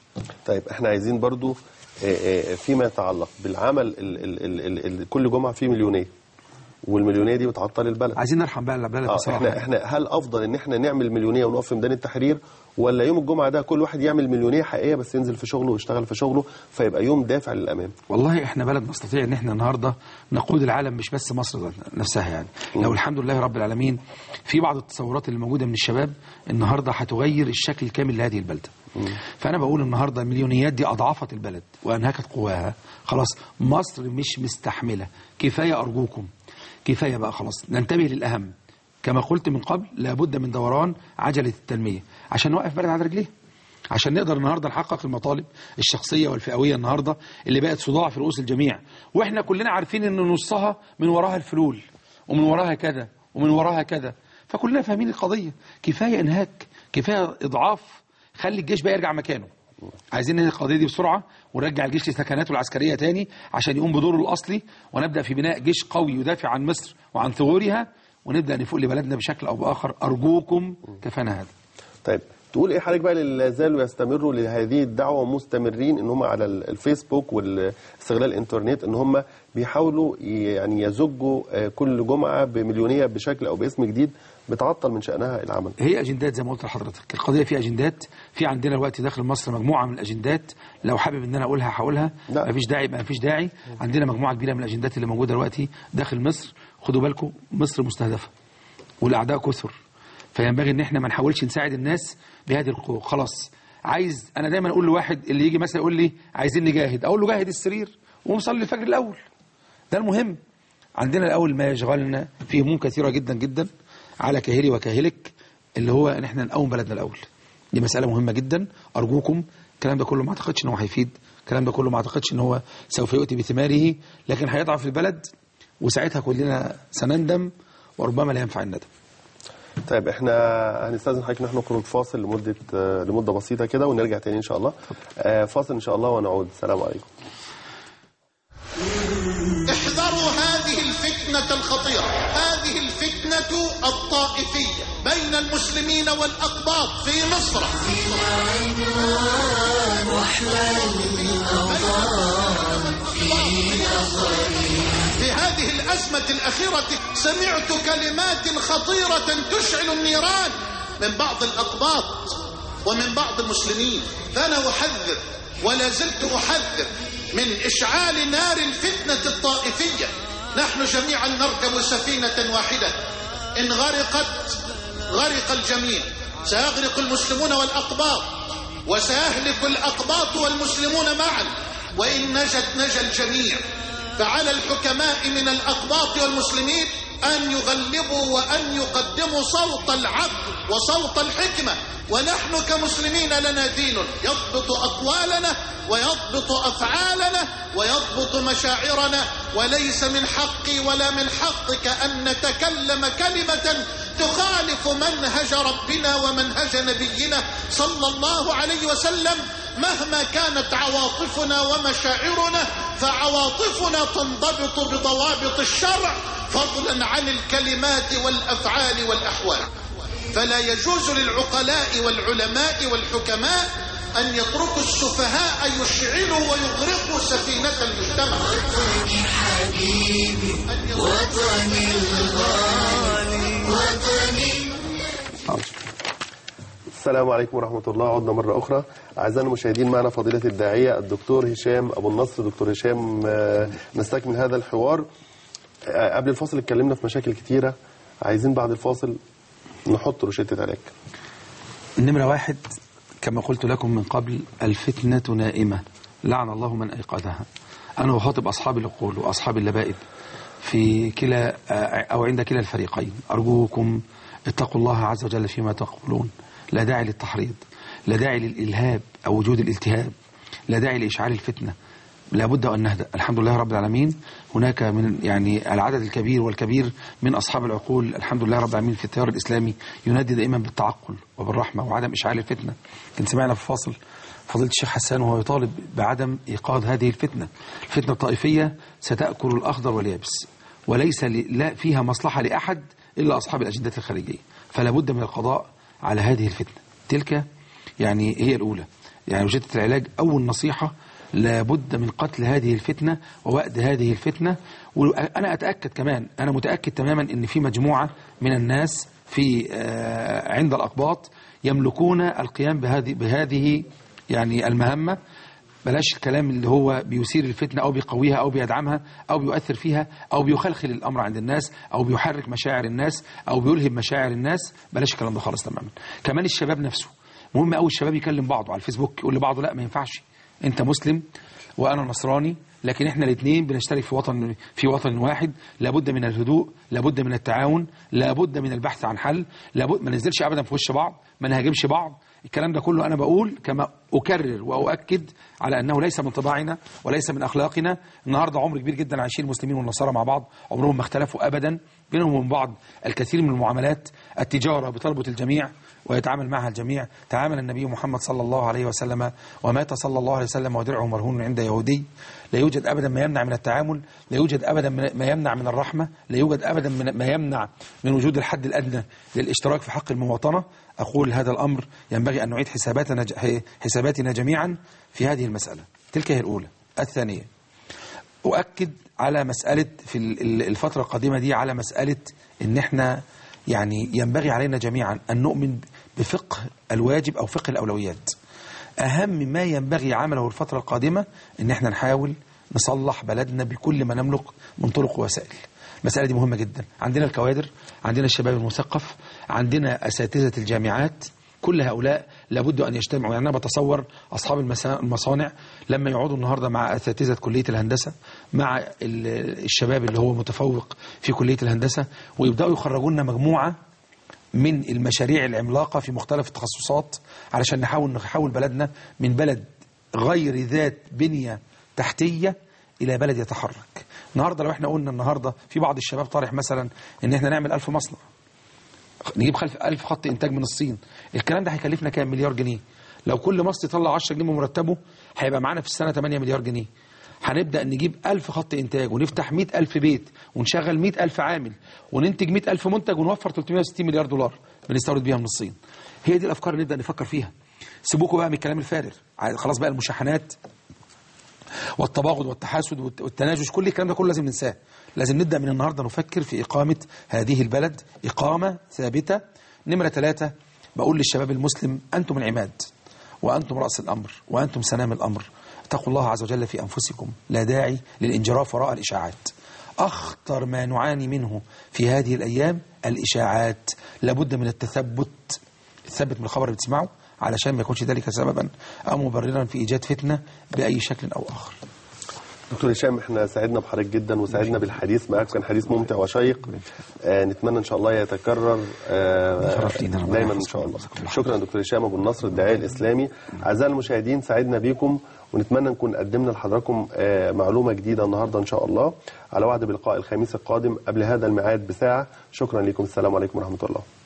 طيب احنا عايزين برضو آه، آه، فيما يتعلق بالعمل ال ال ال ال ال كل جمعه في مليونيه والمليونيه دي بتعطل البلد عايزين نرحم بقى البلد اه بصراحة احنا احنا هل افضل ان احنا نعمل مليونيه ونقف في ميدان التحرير ولا يوم الجمعه ده كل واحد يعمل مليونيه حقيقيه بس ينزل في شغله ويشتغل في شغله فيبقى يوم دافع للامام والله احنا بلد نستطيع ان احنا النهارده نقود العالم مش بس مصر نفسها يعني لو الحمد لله رب العالمين في بعض التصورات اللي موجوده من الشباب النهارده هتغير الشكل الكامل لهذه البلده فانا بقول النهارده المليونيات دي اضعفت البلد وانهكت قواها خلاص مصر مش مستحمله كفايه ارجوكم كفايه بقى خلاص ننتبه للاهم كما قلت من قبل لابد من دوران عجله التنميه عشان نوقف بلد على رجليها عشان نقدر النهارده نحقق المطالب الشخصيه والفئويه النهارده اللي بقت صداع في رؤوس الجميع واحنا كلنا عارفين ان نصها من وراها الفلول ومن وراها كذا ومن وراها كذا فكلنا فاهمين القضيه كفايه انهاك كفايه اضعاف خلي الجيش بقى يرجع مكانه عايزين ننهي القضيه دي بسرعه ونرجع الجيش لسكناته العسكريه تاني عشان يقوم بدوره الاصلي ونبدا في بناء جيش قوي يدافع عن مصر وعن ثغورها ونبدا نفوق لبلدنا بشكل او باخر ارجوكم كفانا هذا طيب تقول ايه حضرتك بقى اللي لا زالوا يستمروا لهذه الدعوه مستمرين ان هم على ال- الفيسبوك واستغلال الانترنت ان هم بيحاولوا ي- يعني يزجوا آه، كل جمعه بمليونيه بشكل او باسم جديد بتعطل من شانها العمل هي اجندات زي ما قلت لحضرتك القضيه في اجندات في عندنا الوقت داخل مصر مجموعه من الاجندات لو حابب ان انا اقولها هقولها لا. مفيش داعي يبقى مفيش داعي عندنا مجموعه كبيره من الاجندات اللي موجوده دلوقتي داخل مصر خدوا بالكم مصر مستهدفه والاعداء كثر فينبغي ان احنا ما نحاولش نساعد الناس بهذه القوه خلاص عايز انا دايما اقول لواحد اللي يجي مثلا يقول لي عايزين نجاهد اقول له جاهد السرير ومصلي الفجر الاول ده المهم عندنا الاول ما يشغلنا في هموم كثيره جدا جدا على كاهلي وكاهلك اللي هو ان احنا نقوم بلدنا الاول دي مساله مهمه جدا ارجوكم الكلام ده كله ما اعتقدش ان هو هيفيد الكلام ده كله ما اعتقدش ان هو سوف يؤتي بثماره لكن هيضعف البلد وساعتها كلنا سنندم وربما لا ينفع الندم طيب احنا هنستاذن حضرتك ان احنا نخرج فاصل لمده آه، لمده بسيطه كده ونرجع تاني ان شاء الله آه، فاصل ان شاء الله ونعود السلام عليكم احذروا هذه الفتنة الخطيرة هذه الفتنة الطائفية بين المسلمين والأقباط في مصر في هذه الأزمة الأخيرة سمعت كلمات خطيرة تشعل النيران من بعض الأقباط ومن بعض المسلمين فأنا أحذر ولا زلت أحذر من إشعال نار الفتنة الطائفية نحن جميعا نركب سفينة واحدة إن غرقت غرق الجميع سيغرق المسلمون والأقباط وسيهلك الأقباط والمسلمون معا وإن نجت نجا الجميع فعلى الحكماء من الأقباط والمسلمين أن يغلبوا وأن يقدموا صوت العقل وصوت الحكمة ونحن كمسلمين لنا دين يضبط أقوالنا ويضبط أفعالنا ويضبط مشاعرنا وليس من حقي ولا من حقك أن نتكلم كلمة تخالف منهج ربنا ومنهج نبينا صلى الله عليه وسلم مهما كانت عواطفنا ومشاعرنا فعواطفنا تنضبط بضوابط الشرع فضلا عن الكلمات والأفعال والأحوال فلا يجوز للعقلاء والعلماء والحكماء أن يتركوا السفهاء يشعلوا ويغرقوا سفينة المجتمع وطني حبيبي وطني الغالي وطني السلام عليكم ورحمة الله عدنا مرة أخرى أعزائنا المشاهدين معنا فضيلة الداعية الدكتور هشام أبو النصر دكتور هشام آه، نستكمل هذا الحوار آه، قبل الفاصل اتكلمنا في مشاكل كتيرة عايزين بعد الفاصل نحط روشتة علاج نمرة واحد كما قلت لكم من قبل الفتنة نائمة لعن الله من أيقظها أنا أخاطب أصحاب العقول وأصحاب اللبائب في كلا أو عند كلا الفريقين أرجوكم اتقوا الله عز وجل فيما تقولون لا داعي للتحريض لا داعي للإلهاب أو وجود الالتهاب لا داعي لإشعال الفتنة لابد أن نهدأ الحمد لله رب العالمين هناك من يعني العدد الكبير والكبير من أصحاب العقول الحمد لله رب العالمين في التيار الإسلامي ينادي دائما بالتعقل وبالرحمة وعدم إشعال الفتنة كان سمعنا في فاصل فضيلة الشيخ حسان وهو يطالب بعدم إيقاظ هذه الفتنة الفتنة الطائفية ستأكل الأخضر واليابس وليس ل- لا فيها مصلحة لأحد إلا أصحاب الأجندات الخارجية فلا بد من القضاء على هذه الفتنة تلك يعني هي الأولى يعني وجدة العلاج أول نصيحة لابد من قتل هذه الفتنة ووأد هذه الفتنة وأنا أتأكد كمان أنا متأكد تماما أن في مجموعة من الناس في آه، عند الأقباط يملكون القيام بهذه بهذه يعني المهمة بلاش الكلام اللي هو بيثير الفتنة أو بيقويها أو بيدعمها أو بيؤثر فيها أو بيخلخل الأمر عند الناس أو بيحرك مشاعر الناس أو بيلهب مشاعر الناس بلاش الكلام ده خالص تماما كمان الشباب نفسه مهم قوي الشباب يكلم بعضه على الفيسبوك يقول لبعضه لا ما ينفعش انت مسلم وانا نصراني لكن احنا الاثنين بنشترك في وطن في وطن واحد لابد من الهدوء لابد من التعاون لابد من البحث عن حل لابد ما ننزلش ابدا في وش بعض ما نهاجمش بعض الكلام ده كله انا بقول كما اكرر واؤكد على انه ليس من طباعنا وليس من اخلاقنا النهارده عمر كبير جدا عايشين المسلمين والنصارى مع بعض عمرهم ما اختلفوا ابدا بينهم وبين بعض الكثير من المعاملات التجاره بتربط الجميع ويتعامل معها الجميع تعامل النبي محمد صلى الله عليه وسلم ومات صلى الله عليه وسلم ودرعه مرهون عند يهودي لا يوجد ابدا ما يمنع من التعامل لا يوجد ابدا من- ما يمنع من الرحمه لا يوجد ابدا من ما يمنع من وجود الحد الادنى للاشتراك في حق المواطنه اقول هذا الامر ينبغي ان نعيد حساباتنا ج- حساباتنا جميعا في هذه المساله تلك هي الاولى الثانيه أؤكد على مسألة في ال- ال- الفترة القادمة دي على مسألة إن إحنا يعني ينبغي علينا جميعا أن نؤمن بفقه الواجب أو فقه الأولويات أهم ما ينبغي عمله الفترة القادمة إن إحنا نحاول نصلح بلدنا بكل ما نملك من طرق ووسائل المسألة دي مهمة جدا عندنا الكوادر عندنا الشباب المثقف عندنا أساتذة الجامعات كل هؤلاء لابد أن يجتمعوا يعني أنا بتصور أصحاب المسا- المصانع لما يقعدوا النهاردة مع أساتذة كلية الهندسة مع ال- الشباب اللي هو متفوق في كلية الهندسة ويبدأوا يخرجوا لنا مجموعة من المشاريع العملاقة في مختلف التخصصات علشان نحاول نحول بلدنا من بلد غير ذات بنية تحتية إلى بلد يتحرك النهاردة لو احنا قلنا النهاردة في بعض الشباب طارح مثلا ان احنا نعمل ألف مصنع نجيب خلف ألف خط إنتاج من الصين الكلام ده هيكلفنا كام مليار جنيه لو كل مصر يطلع 10 جنيه من مرتبه هيبقى معانا في السنة 8 مليار جنيه هنبدأ نجيب ألف خط إنتاج ونفتح 100 ألف بيت ونشغل 100 ألف عامل وننتج 100 ألف منتج ونوفر 360 مليار دولار بنستورد بيها من الصين هي دي الأفكار اللي نبدأ نفكر فيها سيبوكوا بقى من الكلام الفارغ خلاص بقى المشاحنات والتباغض والتحاسد والت- والتناجش كل الكلام ده كله لازم ننساه لازم نبدأ من النهاردة نفكر في إقامة هذه البلد إقامة ثابتة نمرة ثلاثة بقول للشباب المسلم أنتم العماد وأنتم رأس الأمر وأنتم سنام الأمر اتقوا الله عز وجل في أنفسكم لا داعي للانجراف وراء الإشاعات أخطر ما نعاني منه في هذه الأيام الإشاعات لابد من التثبت الثبت من الخبر اللي بتسمعه علشان ما يكونش ذلك سببا أو مبررا في إيجاد فتنة بأي شكل أو آخر دكتور هشام احنا سعدنا بحضرتك جدا وسعدنا بالحديث معاك كان حديث ممتع وشيق آه نتمنى ان شاء الله يتكرر آه شرف لينا، ربنا دايما ان يحفظكم شاء الله ويحفظكم الحمد. شكرا دكتور هشام ابو النصر الداعيه الاسلامي اعزائي المشاهدين سعدنا بيكم ونتمنى نكون قدمنا لحضراتكم آه معلومه جديده النهارده ان شاء الله على وعد بلقاء الخميس القادم قبل هذا الميعاد بساعه شكرا لكم السلام عليكم ورحمه الله